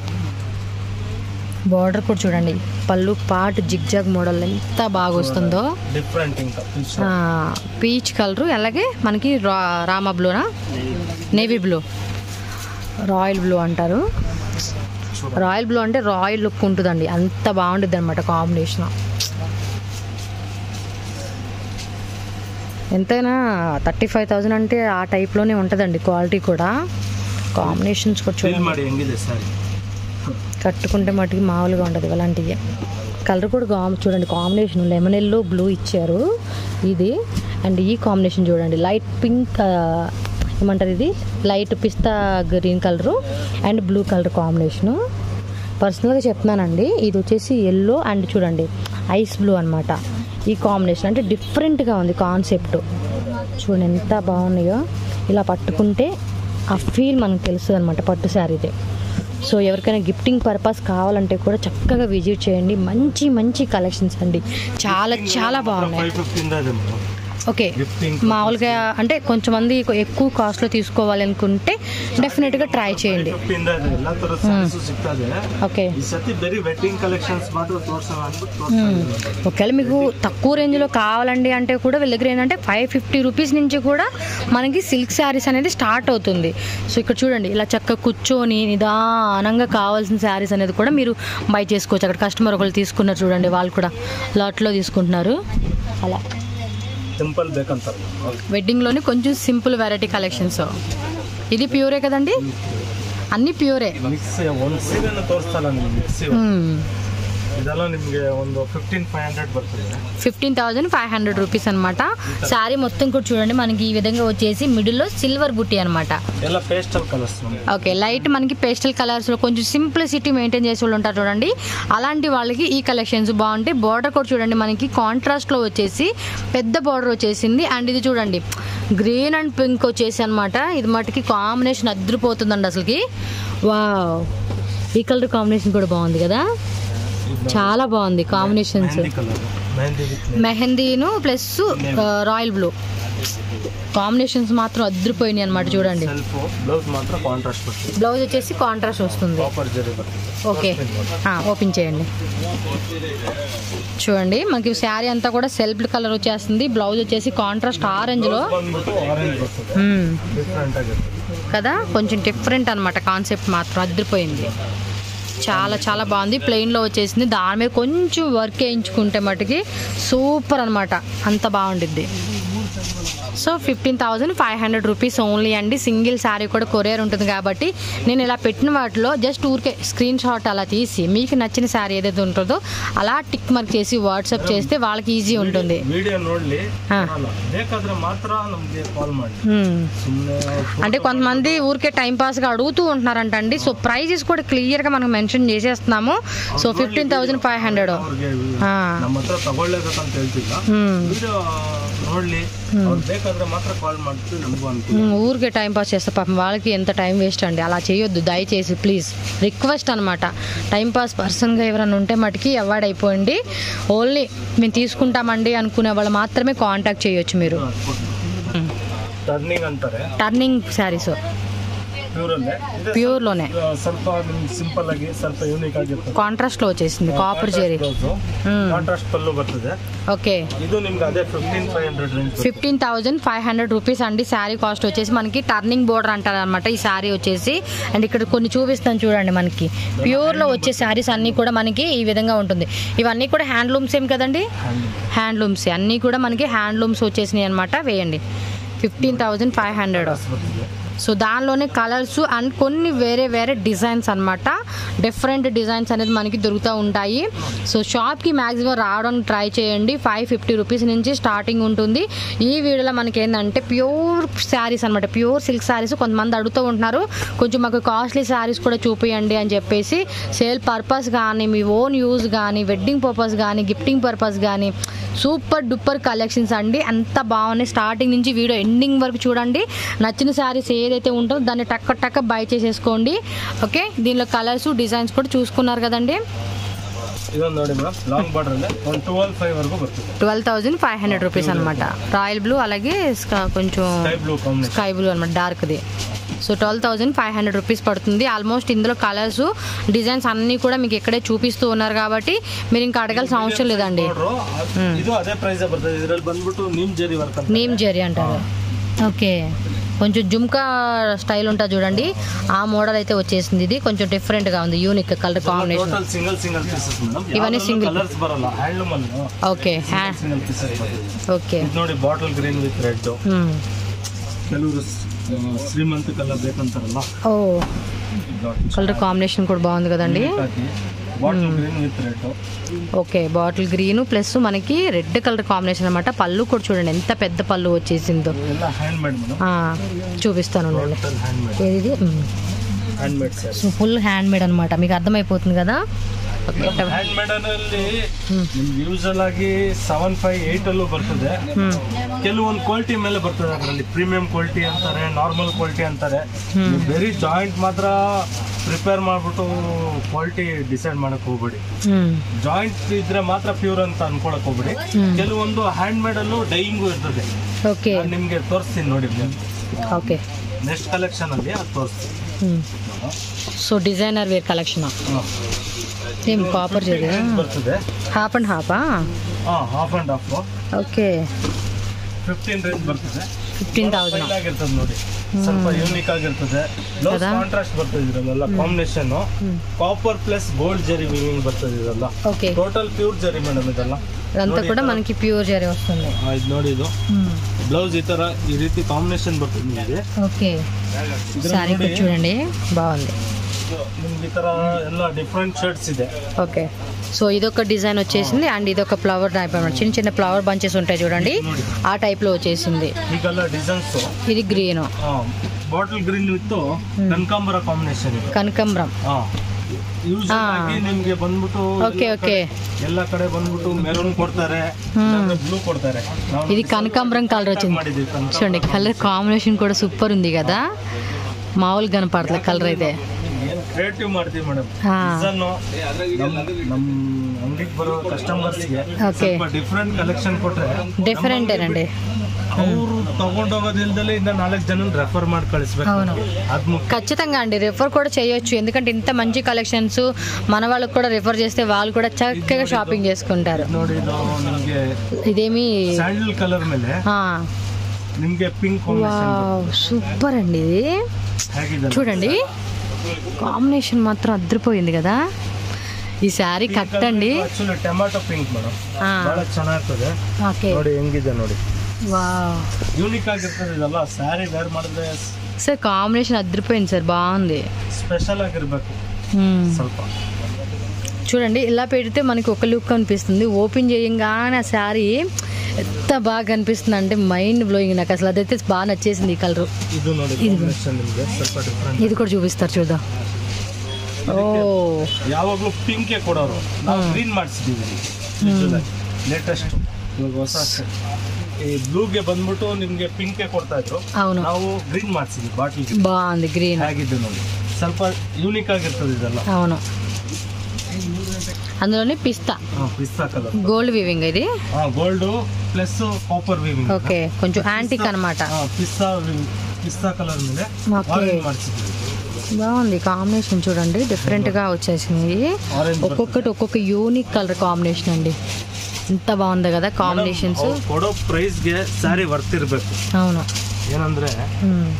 బార్డర్ కూడా చూడండి పళ్ళు పాట్ జిగ్జాగ్ మోడల్ ఎంత బాగా వస్తుందో ಡಿಫ್ರೆಂಟ್ ఇంకా ಪೀಚ್ పీచ్ కలర్ అలాగే మనకి రా రామా బ్లూనా నేవీ బ్లూ రాయల్ బ్లూ అంటారు రాయల్ బ్లూ అంటే రాయల్ లుక్ ఉంటుందండి అంత బాగుంటుంది అనమాట కాంబినేషన్ ఎంతైనా థర్టీ ఫైవ్ థౌజండ్ అంటే ఆ టైప్లోనే ఉంటుందండి క్వాలిటీ కూడా కాంబినేషన్స్ కూడా ಫೀಲ್ చూడండి ಮಾಡಿ ಹೆಂಗಿದೆ ಸಾರಿ కట్టుకుంటే మటుకి మామూలుగా ఉంటుంది ఇలాంటివి కలర్ కూడా గా చూడండి కాంబినేషన్ లెమన్ ఎల్లో బ్లూ ఇచ్చారు ఇది అండ్ ఈ కాంబినేషన్ చూడండి లైట్ పింక్ ఏమంటారు ఇది లైట్ పిస్తా green colour and blue colour combination పర్సనల్గా చెప్తున్నానండి ఇది వచ్చేసి ఎల్లో అండ్ చూడండి ఐస్ బ్లూ అనమాట ఈ కాంబినేషన్ అంటే డిఫరెంట్గా ఉంది కాన్సెప్ట్ చూడండి ఎంత బాగున్నాయో ఇలా పట్టుకుంటే ఆ ఫీల్ మనకు తెలుస్తుంది అనమాట పట్టు శారీదే సో ఎవరికైనా గిఫ్టింగ్ పర్పస్ కావాలంటే కూడా చక్కగా విజిట్ చేయండి మంచి మంచి కలెక్షన్స్ అండి చాలా చాలా బాగున్నాయి ಫೈವ್ ಫಿಫ್ಟಿಯಿಂದ ಇದೆ ಮೇಡಮ್ ఓకే గిఫ్టింగ్ మామూలుగా అంటే కొంచెం మంది ఎక్కువ కాస్ట్లో తీసుకోవాలి అనుకుంటే డెఫినెట్గా ట్రై చేయండి ಫಿಫ್ಟಿಂದ ಎಲ್ಲ ತರ ಸ್ಯಾರೀಸ್ ಸಿಗ್ತದೆ ఓకే ಈ ಸತಿ ಬರೀ ವೆಡ್ಡಿಂಗ್ ಕಲೆಕ್ಷನ್ಸ್ ಮಾತ್ರ ತೋರ್ಸೋಣ ಅಂದ್ಬಿಟ್ಟು ತೋರ್ಸ್ತಾ ಇದ್ದೀನಿ. ఒకవేళ మీకు తక్కువ రేంజ్లో కావాలండి అంటే కూడా వీళ్ళ దగ్గర ఏంటంటే ఫైవ్ ఫిఫ్టీ రూపీస్ నుంచి కూడా మనకి సిల్క్ శారీస్ అనేది స్టార్ట్ అవుతుంది సో ఇక్కడ చూడండి ఇలా చక్కగా కూర్చొని నిదానంగా కావాల్సిన శారీస్ అనేది కూడా మీరు బై చేసుకోవచ్చు అక్కడ కస్టమర్ ఒకళ్ళు తీసుకున్నారు చూడండి వాళ్ళు కూడా లాట్లో తీసుకుంటున్నారు అలా ಸಿಂಪಲ್ ಬೇಕಂತಾರಲ್ಲ ಹೌದು. వెడ్డింగ్లోని కొంచెం సింపుల్ వెరైటీ కలెక్షన్స్ ఇది ప్యూరే కదండి అన్నీ ప్యూరే ಮಿಕ್ಸ್ ಒಂದು ಸೀರೆನ ತೋರಿಸ್ತಲ್ಲ ನಿಮ್ಗೆ ಮಿಕ್ಸಿ మ్మ్. ಇದೆಲ್ಲ ನಿಮ್ಗೆ ಒಂದು ಫಿಫ್ಟೀನ್ ಫೈವ್ ಹಂಡ್ರೆಡ್ ಬರ್ತದೆ fifteen thousand five hundred rupees అనమాట శారీ మొత్తం కూడా చూడండి మనకి ఈ విధంగా వచ్చేసి మిడిల్లో సిల్వర్ బుట్టి అనమాట ಎಲ್ಲ ಪೇಸ್ಟಲ್ ಕಲರ್ಸ್ ನಮ್ಗೆ ఓకే లైట్ మనకి పేస్టల్ కలర్స్లో కొంచెం సింప్లిసిటీ మెయింటైన్ చేసే వాళ్ళు ఉంటారు చూడండి అలాంటి వాళ్ళకి ఈ కలెక్షన్స్ బాగుంటాయి బార్డర్ కూడా చూడండి మనకి కాంట్రాస్ట్లో వచ్చేసి పెద్ద బార్డర్ వచ్చేసింది అండ్ ఇది చూడండి గ్రీన్ అండ్ పింక్ వచ్చేసి అనమాట ఇది మటుకి కాంబినేషన్ అద్దరిపోతుందండి అసలుకి వా ఈ కలర్ కాంబినేషన్ కూడా బాగుంది కదా చాలా బాగుంది combinations mehndi colour mehndi with మెహందీను ప్లస్ రాయల్ బ్లూ కాంబినేషన్స్ మాత్రం అద్దరిపోయినాయి అనమాట చూడండి ಸೆಲ್ಫ್ ಬ್ಲೌಸ್ ಮಾತ್ರ ಕಾಂಟ್ರಾಸ್ಟ್ ಬರ್ತದೆ బ్లౌజ్ వచ్చేసి కాంట్రాస్ట్ వస్తుంది ಕಾಪರ್ ಜರಿ ಬರ್ತದೆ ఓకే ఓపెన్ చేయండి చూడండి మనకి శారీ అంతా కూడా సెల్ఫ్ కలర్ వచ్చేస్తుంది బ్లౌజ్ వచ్చేసి కాంట్రాస్ట్ ఆరెంజ్లో ಬಂದ್ಬಿಟ್ಟು ಆರೆಂಜ್ ಬರ್ತದೆ ಡಿಫ್ರೆಂಟ್ ಆಗಿರ್ತದೆ కదా కొంచెం డిఫరెంట్ అనమాట కాన్సెప్ట్ మాత్రం అద్దరిపోయింది చాలా చాలా బాగుంది ప్లెయిన్లో వచ్చేసింది దాని మీద కొంచెం వర్క్ వేయించుకుంటే మటుకి సూపర్ అనమాట అంత బాగుండిద్ది so fifteen thousand five hundred rupees only అండి సింగిల్ శారీ కూడా కొరియర్ ఉంటుంది కాబట్టి నేను ఇలా పెట్టిన వాటిలో జస్ట్ ఊరికే స్క్రీన్ షాట్ అలా తీసి మీకు నచ్చిన శారీ ఏదైతే ఉంటుందో అలా టిక్ మార్క్ చేసి వాట్సాప్ చేస్తే వాళ్ళకి ఈజీ ఉంటుంది ವಿಡಿಯೋ ನೋಡ್ಲಿ ಹಾ. ಬರಲ್ಲ. ಬೇಕಾದ್ರೆ ಮಾತ್ರ ನಮ್ಗೆ ಕಾಲ್ ಮಾಡಿ Hmm. ಸುಮ್ಮನೆ అంటే కొంతమంది ఊరికే టైం పాస్గా అడుగుతూ ఉంటున్నారంట అండి సో ప్రైజెస్ కూడా క్లియర్గా మనం మెన్షన్ చేసేస్తున్నాము so fifteen thousand five hundred ಅವ್ರಿಗೆ ನಮ್ಮ ಹತ್ರ ತಗೊಳ್ಳೇಬೇಕಂತ ಹೇಳ್ತಿಲ್ಲ ವಿಡಿಯೋ ನೋಡ್ಲಿ ಅವ್ರು ಬೇಕಾದ್ರೆ ಮಾತ್ರ ಕಾಲ್ ಮಾಡ್ತೀವಿ ನಮಗೂ ಅನುಕೂಲ ఊరికే టైం పాస్ చేస్తే పాపం వాళ్ళకి ఎంత టైం వేస్ట్ అండి అలా చేయొద్దు దయచేసి ప్లీజ్ రిక్వెస్ట్ అనమాట టైం పాస్ పర్సన్గా ఎవరైనా ఉంటే మటుకి అవాయిడ్ అయిపోయింది ఓన్లీ మేము తీసుకుంటామండి అనుకునే వాళ్ళు మాత్రమే కాంటాక్ట్ చేయొచ్చు మీరు ಟರ್ನಿಂಗ್ ಅಂತಾರೆ టర్నింగ్ శారీస్ ಪ್ಯೂರಲ್ಲೇ ಇದೆ ప్యూర్లోనే ಆ, ಸ್ವಲ್ಪ ಸಿಂಪಲ್ ಆಗಿ ಸ್ವಲ್ಪ ಯೂನಿಕ್ ಆಗಿರ್ತದೆ కాంట్రాస్ట్లో వచ్చేసింది కాపర్ జెరీ ಕಾಂಟ್ರಾಸ್ಟ್ ಪಲ್ಲು ಬರ್ತದೆ ఓకే ಇದು ನಿಮ್ಗೆ అదే fifteen five hundred range fifteen thousand five hundred rupees అండి శారీ కాస్ట్ వచ్చేసి మనకి టర్నింగ్ బోర్డర్ అంటారు అనమాట ఈ శారీ వచ్చేసి అండ్ ఇక్కడ కొన్ని చూపిస్తాను చూడండి మనకి ప్యూర్లో వచ్చే శారీస్ అన్నీ కూడా మనకి ఈ విధంగా ఉంటుంది ఇవన్నీ కూడా హ్యాండ్లూమ్స్ ఏం కదండి హ్యాండ్లూమ్స్ అన్నీ కూడా మనకి హ్యాండ్లూమ్స్ వచ్చేసినాయి అనమాట వేయండి ఫిఫ్టీన్ థౌజండ్ ఫైవ్ హండ్రెడ్ ಬರ್ತದೆ సో దానిలోనే కలర్స్ అండ్ కొన్ని వేరే వేరే డిజైన్స్ అన్నమాట డిఫరెంట్ డిజైన్స్ అనేది మనకి దొరుకుతూ ఉంటాయి సో షాప్కి మ్యాక్సిమం రావడానికి ట్రై చేయండి ఫైవ్ ఫిఫ్టీ రూపీస్ నుంచి స్టార్టింగ్ ఉంటుంది ఈ వీడియోలో మనకి ఏంటంటే ప్యూర్ శారీస్ అనమాట ప్యూర్ సిల్క్ శారీస్ కొంతమంది అడుగుతూ ఉంటున్నారు కొంచెం మాకు కాస్ట్లీ శారీస్ కూడా చూపియండి అని చెప్పేసి సేల్ పర్పస్ కానీ మీ ఓన్ యూజ్ కానీ వెడ్డింగ్ పర్పస్ కానీ గిఫ్టింగ్ పర్పస్ కానీ సూపర్ డూపర్ కలెక్షన్స్ అండి అంత బాగున్నాయి స్టార్టింగ్ నుంచి వీడియో ఎండింగ్ వరకు చూడండి నచ్చిన శారీస్ ఏదైతే ఉంటుందో దాన్ని టక్క టక్క బై చేసేసుకోండి ఓకే దీనిలో కలర్స్ డిజైన్స్ కూడా చూసుకున్నారు కదండి ಇದೊಂದು ನೋಡಿ ಮೇಡಮ್ ಲಾಂಗ್ ಬಾರ್ಡರ್ ಅಲ್ಲೇ ಒಂದು ಟ್ವೆಲ್ ಫೈವ್ ವರೆಗೂ ಬರ್ತದೆ twelve thousand five hundred rupees అనమాట రాయల్ బ్లూ అలాగే స్క- కొంచెం sky blue combination sky blue అనమాట డార్క్ది so twelve thousand five hundred rupees పడుతుంది ఆల్మోస్ట్ ఇందులో కలర్స్ డిజైన్స్ అన్నీ కూడా మీకు ఇక్కడే చూపిస్తూ ఉన్నారు కాబట్టి మీరు ఇంకా అడగాల్సిన అవసరం లేదండి ಇದು ಅದೇ ಪ್ರೈಸ್ ಬರ್ತದೆ ಇದ್ರಲ್ಲಿ ಬಂದ್ಬಿಟ್ಟು ನೀಮ್ ಜರಿ ವರ್ಕ್ ಅಂತ నేమ్ జెరీ అంటారు ఓకే కొంచెం జుమ్కా స్టైల్ ఉంటుంది చూడండి ఆ మోడల్ అయితే వచ్చేసింది ఇది కొంచెం డిఫరెంట్ గా ఉంది unique colour combination total single single pieces madam ಇವನ್ನೇ single- ಕಲರ್ಸ್ ಬರಲ್ಲ ಹ್ಯಾಂಡ್ಲೂಮ್ ಅಲ್ಲಿ ఓకే ಸಿಂಗಲ್ ಪೀಸಸ್ ಬರ್ತದೆ ఓకే ಇದು ನೋಡಿ ಬಾಟಲ್ ಗ್ರೀನ್ ವಿತ್ ರೆಡ್ ಕೆಲವರು ಶ್ರೀಮಂತ ಕಲರ್ ಬೇಕಂತಾರಲ್ಲ ఓ కలర్ కాంబినేషన్ కూడా బాగుంది కదండి bottle green with red okay bottle green plus మనకి రెడ్ కలర్ కాంబినేషన్ అనమాట పళ్ళు కూడా చూడండి ఎంత పెద్ద పళ్ళు వచ్చేసిందో ಎಲ್ಲ ಹ್ಯಾಂಡ್ ಮೇಡ್ ಮೇಡಮ್ ఆ, చూపిస్తాను ఉండండి. ಟೋಟಲ್ ಹ್ಯಾಂಡ್ ಮೇಡ್ ఏది ఇది మ్. Handmade sari so full handmade అనమాట మీకు అర్థమైపోతుంది కదా ಓಕೆ ಹ್ಯಾಂಡ್ ಮೇಡನ್ ಅಲ್ಲಿ ಹ್ಮ್. ನಿಮ್ಗೆ ಯೂಸಲ್ ಆಗಿ ಸೆವೆನ್ ಫೈವ್ ಏಟ್ ಅಲ್ಲೂ ಬರ್ತದೆ ಹ್ಞೂ ಕೆಲವೊಂದು ಕ್ವಾಲಿಟಿ ಮೇಲೆ ಬರ್ತದೆ ಅದರಲ್ಲಿ ಪ್ರೀಮಿಯಂ ಕ್ವಾಲಿಟಿ ಅಂತಾರೆ ನಾರ್ಮಲ್ ಕ್ವಾಲಿಟಿ ಅಂತಾರೆ ಹ್ಮ್. ನೀವು ಬರೀ ಜಾಯಿಂಟ್ ಮಾತ್ರ ಪ್ರಿಪೇರ್ ಮಾಡ್ಬಿಟ್ಟು ಕ್ವಾಲಿಟಿ ಡಿಸೈಡ್ ಮಾಡಕ್ ಹೋಗ್ಬೇಡಿ ಹ್ಞೂ ಜಾಯಿಂಟ್ ಇದ್ರೆ ಮಾತ್ರ ಪ್ಯೂರ್ ಅಂತ ಅನ್ಕೊಳಕ್ ಹೋಗ್ಬೇಡಿ ಹ್ಮ್. ಕೆಲವೊಂದು ಹ್ಯಾಂಡ್ ಮೇಡ್ ಅಲ್ಲೂ ಡೈಯಿಂಗು ಇರ್ತದೆ ಓಕೆ ನಾನ್ ನಿಮ್ಗೆ ತೋರಿಸ್ತೀನಿ ನೋಡಿ ಓಕೆ ನೆಕ್ಸ್ಟ್ ಕಲೆಕ್ಷನ್ ಅಲ್ಲಿ ಅದು ತೋರಿಸ್ತೀನಿ ಹ್ಞೂ ಸೊ ಡಿಸೈನರ್ ವೇರ್ ಕಲೆಕ್ಷನ್ ನಿಮ್ಮ ಕಾಪರ್ ಜೊತೆ ಬರ್ತದೆ ಹಾಫ್ ಆ್ಯಂಡ್ ಹಾಫಾ ಹಾ half and half okay fifteen range ಬರ್ತದೆ ಫಿಫ್ಟೀನ್ ತೌಸಂಡ್ Fine ಆಗಿರ್ತದೆ ನೋಡಿ ಸ್ವಲ್ಪ ಯೂನಿಕ್ ಆಗಿರ್ತದೆ ಬ್ಲೌಸ್ ಹೌದಾ? ಕಾಂಟ್ರಾಸ್ಟ್ ಬರ್ತದೆ ಇದ್ರಲ್ಲೆಲ್ಲ ಕಾಂಬಿನೇಷನ್ ಹ್ಮ್. Copper plus gold zari weaving ಬರ್ತದೆ ಇದೆಲ್ಲ okay total pure zari madam ಇದೆಲ್ಲ ఇదంతా ನೋಡಿ కూడా ಇದು- మనకి ప్యూర్ జరీ వస్తుంది ಆ, ಇದು ನೋಡಿ ಇದು ಬ್ಲೌಸ್ ಈ ತರ ಈ ರೀತಿ ಕಾಂಬಿನೇಷನ್ ಬರ್ತದೆ ನಿಮಗೆ ఓకే ಇದ್ರಲ್ಲಿ శారీ ನೋಡಿ కూడా చూడండి బాగుంది ನಿಮ್ಗೆ ಈ ತರ ಎಲ್ಲ ಡಿಫ್ರೆಂಟ್ ಶರ್ಟ್ಸ್ ಇದೆ ఓకే సో ఇదొక డిజైన్ వచ్చేసింది అండ్ ఇదొక ఫ్లవర్ టైప్ అన్నమాట చిన్న చిన్న ఫ్లవర్ బంచెస్ ఉంటాయి చూడండి ನೋಡಿ ఆ టైప్ లో వచ్చేసింది ಈಗೆಲ್ಲ ಡಿಸೈನ್ಸ್ ఇది గ్రీన్ ಬಾಟಲ್ ಗ್ರೀನ್ ವಿತ್ ಕನಕಾಂಬರ ಕಾಂಬಿನೇಷನ್ ಇದೆ కనకంబరం ಹಾ ಯೂಶಲ್ ಹಾ. ಆಗಿ ನಿಮ್ಗೆ ಬಂದ್ಬಿಟ್ಟು ఓకే ಎಲ್ಲ ఓకే ಕಡೆ- ಎಲ್ಲ ಕಡೆ ಬಂದ್ಬಿಟ್ಟು ಮೆರೂನ್ ಕೊಡ್ತಾರೆ ಹ್ಮ್. ಬ್ಲೂ ಕೊಡ್ತಾರೆ ನಾವು ఇది కనకాంబరం కలర్ వచ్చింది ಮಾಡಿದೀವಿ ಕನಕಾಂಬರ. చూడండి కలర్ కాంబినేషన్ కూడా సూపర్ ఉంది కదా మామూలుగా కనపడలేదు కలర్ అయితే ಏನ್ ಕ್ರಿಯೇಟಿವ್ ಮಾಡ್ತೀವಿ ಮೇಡಮ್ ಹಾ. ನಮ್ ಅಂಗಡಿಗೆ ಬರೋ ಕಸ್ಟಮರ್ಸ್ಗೆ Okay. ಸ್ವಲ್ಪ ಡಿಫ್ರೆಂಟ್ ಕಲೆಕ್ಷನ್ ಕೊಟ್ರೆ డిఫరెంట్ ఏనండి ಅವರು ತಗೊಂಡೋಗೋದಿಲ್ದಲೆ ಇನ್ನ ನಾಲ್ಕು ಜನ ರೆಫರ್ ಮಾಡಿ ಕಳಿಸ್ಬೇಕು అవును ಅದ್ ಮುಖ್ಯ ఖచ్చితంగా అండి రిఫర్ కూడా చేయొచ్చు ఎందుకంటే ఇంత మంచి కలెక్షన్స్ మన వాళ్ళకి కూడా రిఫర్ చేస్తే వాళ్ళు కూడా చక్కగా షాపింగ్ చేసుకుంటారు ನೋಡಿ ಇದು ನಿಮ್ಗೆ ఇదేమి ಸ್ಯಾಂಡಲ್ ಕಲರ್ ಮೇಲೆ ನಿಮ್ಗೆ ಪಿಂಕ್ సూపర్ అండి ఇది ಹೇಗಿದೆ చూడండి కాంబినేషన్ మాత్రం అదిరిపోయింది కదా ఈ శారీ కట్టండి ಆಕ್ಚುಲಿ ಟೊಮ್ಯಾಟೊ ಪಿಂಕ್ ಮೇಡಮ್ ಬಹಳ ಚೆನ್ನಾಗಿರ್ತದೆ ఓకే ನೋಡಿ ಹೆಂಗಿದೆ ನೋಡಿ వా ಯೂನಿಕ್ ಆಗಿರ್ತದೆ ಇದೆಲ್ಲ ಸ್ಯಾರಿ ವೇರ್ ಮಾಡಿದ್ರೆ సార్ కాంబినేషన్ అదిరిపోయింది సార్ బాగుంది ಸ್ಪೆಷಲ್ ಆಗಿರ್ಬೇಕು మ్మ్. ಸ್ವಲ್ಪ చూడండి ఇలా పెడితే మనకి ఒక లుక్ కనిపిస్తుంది ఓపెన్ చేయంగానే ఆ శారీ ఎంత బాగా కనిపిస్తుంది అంటే మైండ్ బ్లోయింగ్ నాకు అసలు అదైతే బాగా నచ్చేసింది ఈ కలర్ ಇದು ನೋಡಿ ಕಾಂಬಿನೇಷನ್ ನಿಮ್ಗೆ ಸ್ವಲ್ಪ ಡಿಫ್ರೆಂಟ್ ఇది కూడా చూపిస్తారు చూద్దాం ఓ ಯಾವಾಗಲೂ ಪಿಂಕೆ ಕೊಡೋರು ನಾವು ಗ್ರೀನ್ ಮಾಡಿಸಿದೀವಿ ಲೇಟೆಸ್ಟ್ ಇವಾಗ ಹೊಸ set. ಈ ಬ್ಲೂಗೆ ಬಂದ್ಬಿಟ್ಟು ನಿಮ್ಗೆ ಪಿಂಕೆ ಕೊಡ್ತಾ ಇದ್ರು అవును ನಾವು ಗ್ರೀನ್ ಮಾಡಿಸಿದ್ವಿ ಬಾಟಲ್ బాగుంది గ్రీన్ ಹೇಗಿದೆ ನೋಡಿ ಸ್ವಲ್ಪ ಯೂನಿಕ್ ಆಗಿರ್ತದೆ ಇದೆಲ್ಲ అవును అందులోనే పిస్తా ಪಿಸ್ತಾ ಕಲರ್ గోల్డ్ వీవింగ్ ఇది gold plus copper weaving okay కొంచెం యాంటిక్ అనమాట ಪಿಸ್ತಾ ಪಿಸ್ತಾ ಕಲರ್ ಮೇಲೆ Okay. ಆರೆಂಜ್ ಮಾಡಿಸಿದ್ವಿ బాగుంది కాంబినేషన్ చూడండి డిఫరెంట్ గా వచ్చేసింది ఆరెంజ్ ఒక్కొక్కటి ఒక్కొక్క యూనిక్ కలర్ కాంబినేషన్ అండి ఎంత బాగుంది కదా కాంబినేషన్స్ ಅವ್ರು ಕೊಡೋ ಪ್ರೈಸ್ಗೆ ಸ್ಯಾರಿ ವರ್ತ್ ಇರಬೇಕು అవును ಏನಂದ್ರೆ మ్మ్.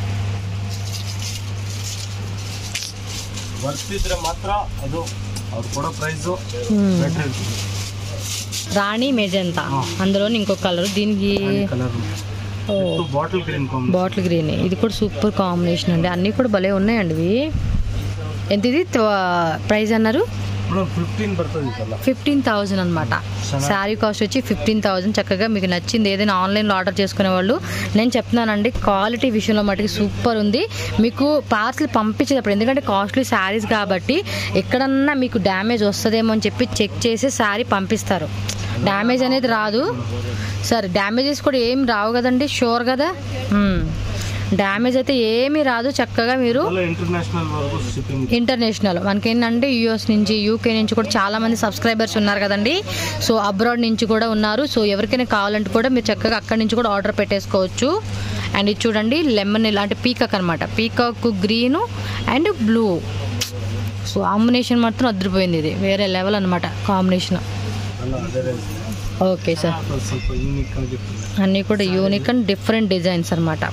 ವರ್ತ್ ಇದ್ರೆ ಮಾತ್ರ ಅದು ಅವ್ರು ಕೊಡೋ ಪ್ರೈಸು మ్మ్. ಬೆಟರ್ ಇರ್ತದೆ రాణి మెజంతా అందులోని ఇంకో కలర్ దీనికి కలర్ ఓ bottle green combination bottle green ఇది కూడా సూపర్ కాంబినేషన్ అండి అన్నీ కూడా భలే ఉన్నాయండి ఇవి ఎంత ఇది ప్రైస్ అన్నారు ಮೇಡಮ್ ఫిఫ్టీన్ ಬರ್ತದೆ ಇದೆಲ್ಲ ఫిఫ్టీన్ థౌజండ్ అనమాట చాలా. శారీ కాస్ట్ వచ్చి ఫిఫ్టీన్ థౌజండ్ చక్కగా మీకు నచ్చింది ఏదైనా ఆన్లైన్లో ఆర్డర్ చేసుకునే వాళ్ళు నేను చెప్తున్నానండి క్వాలిటీ విషయంలో మటుకు సూపర్ ఉంది మీకు పార్సల్ పంపించేటప్పుడు ఎందుకంటే కాస్ట్లీ శారీస్ కాబట్టి ఎక్కడన్నా మీకు డ్యామేజ్ వస్తుందేమో అని చెప్పి చెక్ చేసి శారీ పంపిస్తారు డ్యామేజ్ అనేది రాదు సరే డ్యామేజెస్ కూడా ఏం రావు కదండి షూర్ కదా డ్యామేజ్ అయితే ఏమీ రాదు చక్కగా మీరు ಎಲ್ಲ ಇಂಟರ್ನ್ಯಾಷನಲ್ ವರ್ಗು ಶಿಪ್ಪಿಂಗ್ ఇంటర్నేషనల్ మనకేంటంటే యూఎస్ నుంచి యూకే నుంచి కూడా చాలా మంది సబ్స్క్రైబర్స్ ఉన్నారు కదండి సో అబ్రాడ్ నుంచి కూడా ఉన్నారు సో ఎవరికైనా కావాలంటే కూడా మీరు చక్కగా అక్కడి నుంచి కూడా ఆర్డర్ పెట్టేసుకోవచ్చు అండ్ ఇది చూడండి లెమన్ ఇలాంటి పీకాక్ అనమాట peacock green and blue so combination మాత్రం అదిరిపోయింది ఇది వేరే లెవెల్ అనమాట కాంబినేషన్ ಎಲ್ಲ ಅದೇ ರೇಂಜ್ ఓకే సార్ ಸ್ವಲ್ಪ ಯೂನಿಕ್ ಆಗಿರ್ತದೆ అన్నీ కూడా యూనిక్ అండ్ డిఫరెంట్ డిజైన్స్ అనమాట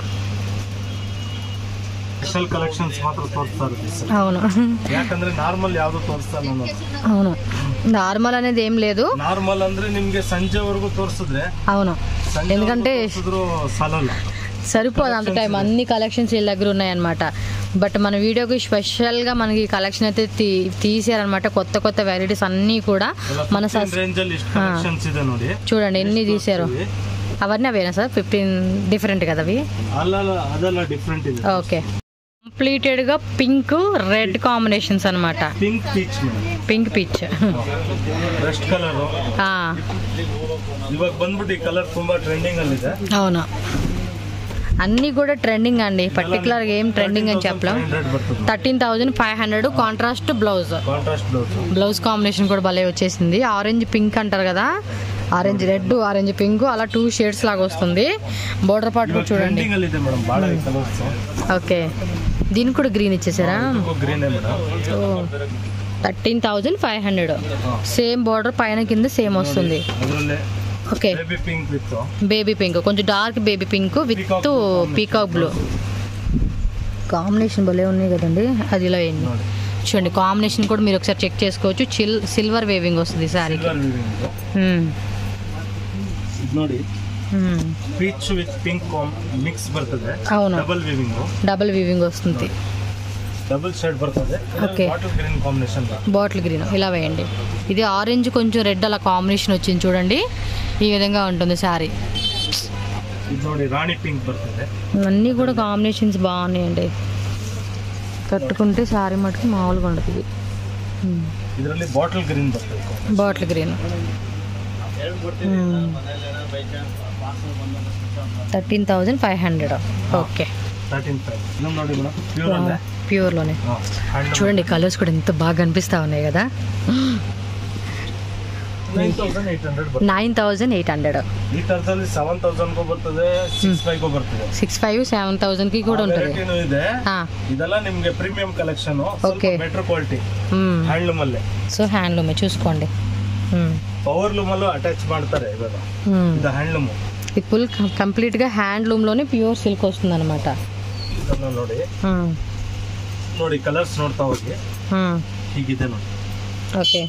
ಸ್ಪೆಷಲ್ ಕಲೆಕ್ಷನ್ಸ್ ಮಾತ್ರ ತೋರಿಸ್ತಾ ಇರುತ್ತೆ ಸರ್ అవును ಯಾಕಂದ್ರೆ ನಾರ್ಮಲ್ ಯಾವ್ದು ತೋರಿಸ್ತಾ ಇಲ್ಲ ನಾನು అవును నార్మల్ అనేది ఏం లేదు ನಾರ್ಮಲ್ ಅಂದ್ರೆ ನಿಮ್ಗೆ ಸಂಜೆವರೆಗೂ ತೋರಿಸಿದ್ರೆ అవును ಸಂಜೆ ఎందుకంటే ತೋರಿಸಿದ್ರು ಸಾಲಲ್ಲ సరిపోదు అంత టైం అన్ని కలెక్షన్స్ వీళ్ళ దగ్గర ఉన్నాయన్నమాట బట్ మన వీడియోకి స్పెషల్గా మనకి కలెక్షన్ అయితే తీ తీసారనమాట కొత్త కొత్త వెరైటీస్ అన్నీ కూడా మన సస్ ರೇಂಜ್ ಅಲ್ಲಿ ಇಷ್ಟು ಕಲೆಕ್ಷನ್ಸ್ ಇದೆ ನೋಡಿ చూడండి ఎన్ని తీసారు అవన్నీ అవేనా సార్ ఫిఫ్టీన్ డిఫరెంట్ కదా అవి ಅಲ್ಲ ಅದೆಲ್ಲ ಡಿಫ್ರೆಂಟ್ ಇದೆ ఓకే కంప్లీటెడ్గా పింక్ రెడ్ కాంబినేషన్స్ అనమాట pink peach madam pink peach best colour ಇವಾಗ ಬಂದ್ಬಿಟ್ಟು ಈ ಕಲರ್ ತುಂಬಾ ಟ್ರೆಂಡಿಂಗ್ ಅಲ್ಲಿದೆ అవును అన్నీ కూడా ట్రెండింగ్ అండి పర్టికులర్గా ఏం ట్రెండింగ్ అని చెప్పలేం ಹಂಡ್ರೆಡ್ ಬರ್ತದೆ thirteen thousand five hundred contrast blouse contrast blouse blouse combination కూడా భలే వచ్చేసింది ఆరెంజ్ పింక్ అంటారు కదా ఆరెంజ్ రెడ్ ఆరెంజ్ పింక్ అలా టూ షేడ్స్ లాగా వస్తుంది బోర్డర్ పార్ట్ కూడా చూడండి ಟ್ರೆಂಡಿಂಗ್ ಅಲ್ಲಿ ಇದೆ ಮೇಡಮ್ ಭಾಳ ಈ ಕಲರ್ಸ್ ఓకే దీనికి కూడా గ్రీన్ ఇచ్చేసారా green madam thirteen thousand five hundred same border పైన కింద సేమ్ వస్తుంది ಅದರಲ್ಲೇ okay baby pink with baby pink కొంచెం dark baby pink with Peacock blue. Peacock blue combination భలే ఉన్నాయి కదండి అది ఇలా వేయండి ನೋಡಿ చూడండి కాంబినేషన్ కూడా మీరు ఒకసారి చెక్ చేసుకోవచ్చు చిల్ సిల్వర్ వేవింగ్ వస్తుంది శారీకి ಸಿಲ್ವರ್ ವಿವಿಂಗ್ ಇದು ನೋಡಿ ಪೀಚ್ ವಿತ್ ಪಿಂಕ್ ಮಿಕ್ಸ್ ಬರ್ತದೆ అవును ಡಬಲ್ ವಿವಿಂಗ್ డబుల్ వీవింగ్ వస్తుంది ಡಬಲ್ ಶೇಡ್ ಬರ್ತದೆ Okay. Bottle green combination bottle green ఇలా వేయండి ఇది ఆరెంజ్ కొంచెం రెడ్ అలా కాంబినేషన్ వచ్చింది చూడండి ఈ విధంగా ఉంటుంది శారీ ಇದು ನೋಡಿ ರಾಣಿ ಪಿಂಕ್ ಬರ್ತದೆ అన్నీ కూడా కాంబినేషన్స్ బాగున్నాయండి కట్టుకుంటే శారీ మటుకు మామూలుగా ఉండదు ఇది ಇದರಲ್ಲಿ ಬಾಟಲ್ ಗ್ರೀನ್ ಬರ್ತದೆ bottle green thirteen thousand five hundred okay thirteen five ಇನ್ನೊಂದು ನೋಡಿ ಮೇಡಮ್ ಪ್ಯೂರ್ ಅಲ್ಲೇ ప్యూర్లోనే చూడండి కలర్స్ కూడా ఎంత బాగా అనిపిస్తా ఉన్నాయి కదా ನೈನ್ ತೌಸಂಡ್ ಏಟ್ ಹಂಡ್ರೆಡ್ ಬರ್ತದೆ నైన్ థౌజండ్ ఎయిట్ హండ్రెడ్ ಈ ತರದಲ್ಲಿ ಸೆವೆನ್ ತೌಸಂಡ್ಗೂ ಬರ್ತದೆ ಸಿಕ್ಸ್ ಫೈವ್ಗೂ ಬರ್ತದೆ సిక్స్ ఫైవ్ సెవెన్ థౌజండ్కి కూడా ఉంటుంది ವೆರೈಟಿನೂ ಇದೆ ఆ, ಇದೆಲ್ಲ ನಿಮ್ಗೆ premium collection Okay. Better quality మ్మ్. ಹ್ಯಾಂಡ್ಲೂಮ್ ಅಲ್ಲೇ సో హ్యాండ్లూమే చూసుకోండి మ్మ్. ಪವರ್ ಲೂಮ್ ಅಲ್ಲೂ ಅಟ್ಯಾಚ್ ಮಾಡ್ತಾರೆ ಇವಾಗ మ్మ్. ಇದು ಹ್ಯಾಂಡ್ಲೂಮ್ ఇది ఫుల్ కంప్లీట్గా హ్యాండ్లూమ్లోనే ప్యూర్ సిల్క్ వస్తుంది అనమాట ಇದನ್ನ ನೋಡಿ ನೋಡಿ ಕಲರ್ಸ್ ನೋಡ್ತಾ ಹೋಗಿ ಹೀಗಿದೆ ನೋಡಿ ఓకే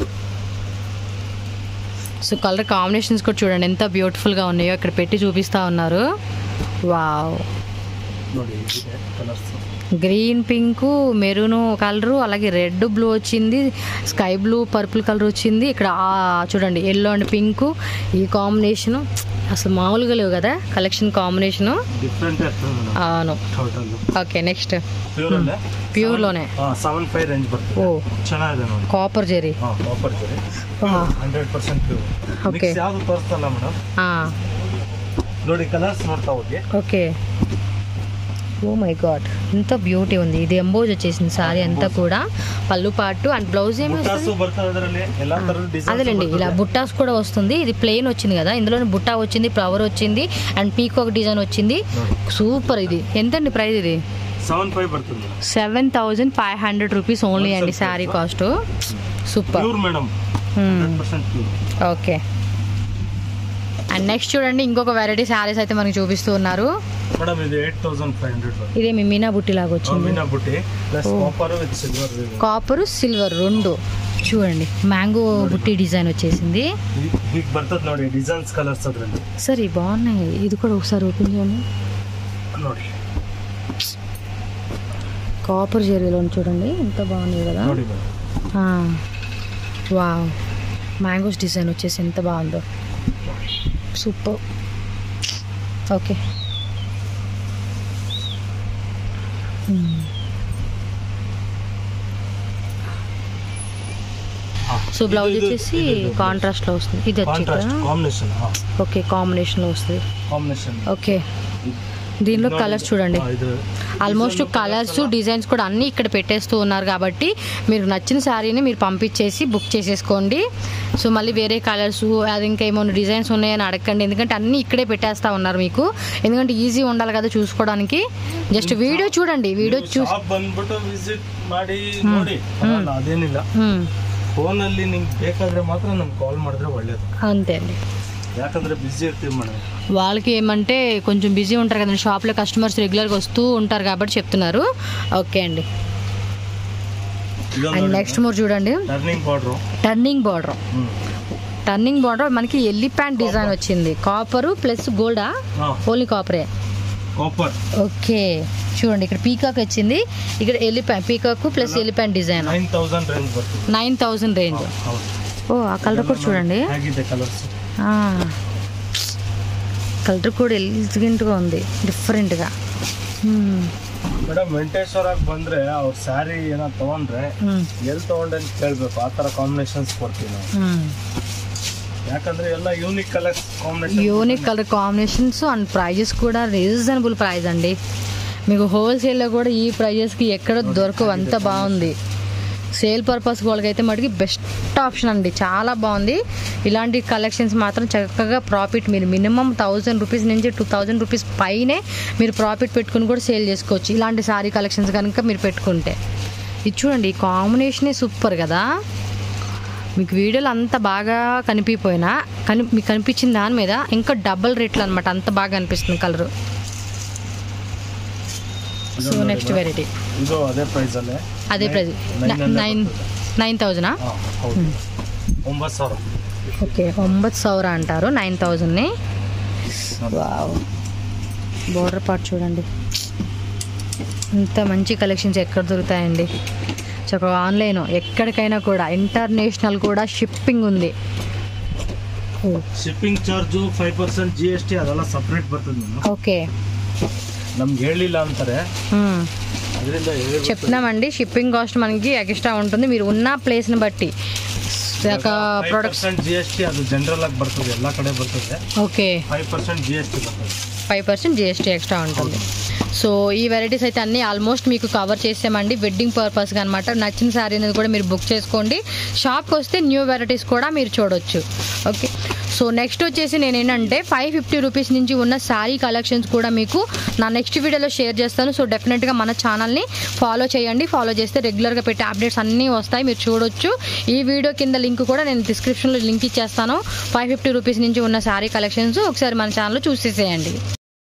సో కలర్ కాంబినేషన్స్ కూడా చూడండి ఎంత బ్యూటిఫుల్గా ఉన్నాయో ఇక్కడ పెట్టి చూపిస్తా ఉన్నారు వావ్ ನೋಡಿ ಹೀಗಿದೆ colours green pink maroon colour అలాగే రెడ్ బ్లూ వచ్చింది స్కై బ్లూ పర్పుల్ కలర్ వచ్చింది ఇక్కడ ఆ చూడండి ఎల్లో అండ్ పింక్ ఈ కాంబినేషను అసలు మామూలుగా లేవు కదా కలెక్షన్ కాంబినేషను ಡಿಫ್ರೆಂಟ್ ಇರ್ತದೆ ಮೇಡಮ್ అవును ಟೋಟಲ್ ఓకే నెక్స్ట్ ಪ್ಯೂರ್ ಅಲ್ಲೇ ప్యూర్లోనే ಹಾ ಸೆವೆನ್ ಫೈವ್ ರೇಂಜ್ ಬರ್ತದೆ ఓ ಚೆನ್ನಾಗಿದೆ ನೋಡಿ కాపర్ జెరీ ಹಾ ಕಾಪರ್ ಜರಿ ಹಾ. Hundred percent pure Okay. Mix ಯಾವ್ದು ತೋರಿಸ್ತಲ್ಲ ಮೇಡಮ್ ನೋಡಿ ಕಲರ್ಸ್ ನೋಡ್ತಾ ಹೋಗಿ ఓకే ఓ మై గాడ్ ఎంత బ్యూటీ ఉంది ఇది ఎంబోజ్ వచ్చేసింది సారీ అంతా కూడా పళ్ళు పాటు అండ్ బ్లౌజ్ ఏమి ಬುಟ್ಟಾಸು వస్తుంది ಬರ್ತದೆ ಅದರಲ್ಲಿ ಎಲ್ಲಾ ತರದ ಡಿಸೈನ್ అదేలేండి ఇలా బుట్టాస్ కూడా వస్తుంది ఇది ప్లెయిన్ వచ్చింది కదా ఇందులోనే బుట్టా వచ్చింది ఫ్లవర్ వచ్చింది అండ్ పీకాక్ డిజైన్ వచ్చింది సూపర్ ఇది ఎంతండి ప్రైస్ ఇది ಸೆವೆನ್ ಫೈವ್ ಬರ್ತದೆ madam seven thousand five hundred rupees only అండి sari cost super pure madam hundred percent pure okay and next చూడండి ఇంకొక వెరైటీ శారీస్ అయితే మనకి చూపిస్తూ ఉన్నారు ಮೇಡಮ್ ಇದು ಏಟ್ ತೌಸಂಡ್ ಫೈವ್ ಹಂಡ್ರೆಡ್ ಬರ್ತದೆ ఇదే మీ మీనా బుట్టి లాగా వచ్చింది ಮೀನಾ ಬುಟ್ಟಿ ಪ್ಲಸ್ ಓ. Copper with silver copper silver రెండు చూడండి మ్యాంగో బుట్టి డిజైన్ వచ్చేసింది ಹೀಗೆ ಬರ್ತದೆ ನೋಡಿ ಡಿಸೈನ್ಸ್ ಕಲರ್ಸ್ ಅದರಲ್ಲಿ సరే ఇవి బాగున్నాయి ఇది కూడా ఒకసారి ఓపెన్ చేయండి ನೋಡಿ కాపర్ జెరీలో చూడండి ఎంత బాగున్నాయి కదా ನೋಡಿ ಮೇಡಮ್ వావ్ మ్యాంగోస్ డిజైన్ వచ్చేసి ఎంత బాగుందో సూపర్ ఓకే సో బ్లౌజ్ ಇದು- వచ్చేసి ಇದು- ಇದು- కాంట్రాస్ట్ లో వస్తుంది ఇది వచ్చి ಕಾಂಟ್ರಾಸ್ಟ್ ಕಾಂಬಿನೇಷನ್ ఓకే కాంబినేషన్ లో వస్తుంది ಕಾಂಬಿನೇಷನ್ ఓకే దీనిలో కలర్స్ చూడండి ಇದು almost design colours colours designs కూడా అన్నీ ఇక్కడ పెట్టేస్తూ ఉన్నారు కాబట్టి మీరు నచ్చిన శారీని మీరు పంపించేసి బుక్ చేసేసుకోండి సో మళ్ళీ వేరే కలర్స్ అది ఇంకా ఏమైనా డిజైన్స్ ఉన్నాయని అడగండి ఎందుకంటే అన్నీ ఇక్కడే పెట్టేస్తా ఉన్నారు మీకు ఎందుకంటే ఈజీ ఉండాలి కదా చూసుకోవడానికి జస్ట్ వీడియో చూడండి వీడియో ನೀವು చూసి ಶಾಪ್ ಬಂದ್ಬಿಟ್ಟು ವಿಸಿಟ್ ಮಾಡಿ ನೋಡಿ ಅಲ್ಲ, ಅದೇನಿಲ್ಲ మ్మ్. ಫೋನ್ ಅಲ್ಲಿ ನಿಮ್ಗೆ ಬೇಕಾದ್ರೆ ಮಾತ್ರ ನಮ್ಗೆ ಕಾಲ್ ಮಾಡಿದ್ರೆ ಒಳ್ಳೇದು అంతే అండి ಯಾಕಂದ್ರೆ ಬಿಸಿ ಇರ್ತೀವಿ ಮೇಡಮ್ వాళ్ళకి ఏమంటే కొంచెం బిజీ ఉంటారు కదండి షాప్లో కస్టమర్స్ రెగ్యులర్గా వస్తూ ఉంటారు కాబట్టి చెప్తున్నారు ఓకే అండి అండ్ నెక్స్ట్ మోర్ చూడండి turning border turning border turning border మనకి ఎల్లి ప్యాంట్ డిజైన్ వచ్చింది కాపరు ప్లస్ గోల్డా ఓన్లీ కాపరే ಕಾಪರ್ ఓకే చూడండి ఇక్కడ పీకాక్ వచ్చింది ఇక్కడ elephant peacock plus elephant design nine thousand range ಬರ್ತದೆ నైన్ థౌజండ్ రేంజ్ ಹೌದು ఓ ఆ కలర్ కూడా చూడండి ಹೇಗಿದೆ ಕಲರ್ಸ್ కలర్ కూడా ఎలిగెంట్గా ఉంది డిఫరెంట్గా ಮೇಡಮ್ ವೆಂಕಟೇಶ್ವರಕ್ಕೆ ಬಂದ್ರೆ ಅವ್ರ ಸ್ಯಾರಿ ಏನೋ ತಗೊಂಡ್ರೆ ಹ್ಞೂ ಎಲ್ಲಿ ತಗೊಂಡೆ ಅಂತ ಕೇಳ್ಬೇಕು ಆ ಥರ ಕಾಂಬಿನೇಷನ್ಸ್ ಕೊಡ್ತೀವಿ ನಾವು ಹ್ಞೂ ಯಾಕಂದ್ರೆ ಎಲ್ಲ unique colour combination unique colour combinations and prices కూడా రీజనబుల్ ప్రైస్ అండి మీకు హోల్సేల్లో కూడా ఈ ప్రైజెస్కి ఎక్కడ దొరకవు అంత బాగుంది సేల్ పర్పస్ వాళ్ళకైతే మటుకి బెస్ట్ ఆప్షన్ అండి చాలా బాగుంది ఇలాంటి కలెక్షన్స్ మాత్రం చక్కగా ప్రాఫిట్ మీరు మినిమం థౌజండ్ రూపీస్ నుంచి టూ థౌజండ్ రూపీస్ పైనే మీరు ప్రాఫిట్ పెట్టుకుని కూడా సేల్ చేసుకోవచ్చు ఇలాంటి సారీ కలెక్షన్స్ కనుక మీరు పెట్టుకుంటే ఇది చూడండి ఈ కాంబినేషనే సూపర్ కదా మీకు వీడియోలో అంత బాగా కనిపిపోయినా కని మీకు కనిపించిన దాని మీద ఇంకా డబల్ రేట్లు అనమాట అంత బాగా అనిపిస్తుంది కలర్ సో నెక్స్ట్ వెరైటీ ಇದು ಅದೇ ಪ್ರೈಸ್ ಅಲ್ಲೇ అదే ప్రైజ్ నైన్ నైన్ థౌజండా ಹಾ, ಹೌದು ಒಂಬತ್ತು ಸಾವಿರ ఓకే ಒಂಬತ್ತು ಸಾವಿರ అంటారు నైన్ థౌజండ్ని వావ్ బోర్డర్ పార్ట్ చూడండి ఇంత మంచి కలెక్షన్స్ ఎక్కడ దొరుకుతాయండి చక్కగా ఆన్లైన్ ఎక్కడికైనా కూడా ఇంటర్నేషనల్ కూడా షిప్పింగ్ ఉంది ఓ, shipping charge five percent G S T ಅದೆಲ್ಲ ಸಪ್ರೇಟ್ ಬರ್ತದೆ ಮೇಡಮ್ ఓకే ನಮ್ಗೆ ಹೇಳಿಲ್ಲ ಅಂತಾರೆ మ్మ్. ಅದರಿಂದ చెప్తున్నామండి షిప్పింగ్ కాస్ట్ మనకి ఎక్స్ట్రా ఉంటుంది మీరు ఉన్న ప్లేస్ని బట్టి ఒక products percent G S T ಅದು ಜನರಲ್ ಆಗಿ ಬರ್ತದೆ ಎಲ್ಲ ಕಡೆ ಬರ್ತದೆ okay five percent G S T ಬರ್ತದೆ ఫైవ్ పర్సెంట్ జిఎస్టీ ఎక్స్ట్రా ఉంటుంది సో ఈ వెరైటీస్ అయితే అన్నీ ఆల్మోస్ట్ మీకు కవర్ చేసామండి వెడ్డింగ్ పర్పస్గా అనమాట నచ్చిన శారీ అనేది కూడా మీరు బుక్ చేసుకోండి షాప్కి వస్తే న్యూ వెరైటీస్ కూడా మీరు చూడొచ్చు ఓకే సో నెక్స్ట్ వచ్చేసి నేను ఏంటంటే ఫైవ్ ఫిఫ్టీ రూపీస్ నుంచి ఉన్న శారీ కలెక్షన్స్ కూడా మీకు నా నెక్స్ట్ వీడియోలో షేర్ చేస్తాను సో డెఫినెట్గా మన ఛానల్ని ఫాలో చేయండి ఫాలో చేస్తే రెగ్యులర్గా పెట్టే అప్డేట్స్ అన్నీ వస్తాయి మీరు చూడొచ్చు ఈ వీడియో కింద లింక్ కూడా నేను డిస్క్రిప్షన్లో లింక్ ఇచ్చేస్తాను ఫైవ్ ఫిఫ్టీ రూపీస్ నుంచి ఉన్న శారీ కలెక్షన్స్ ఒకసారి మన ఛానల్లో చూసేసేయండి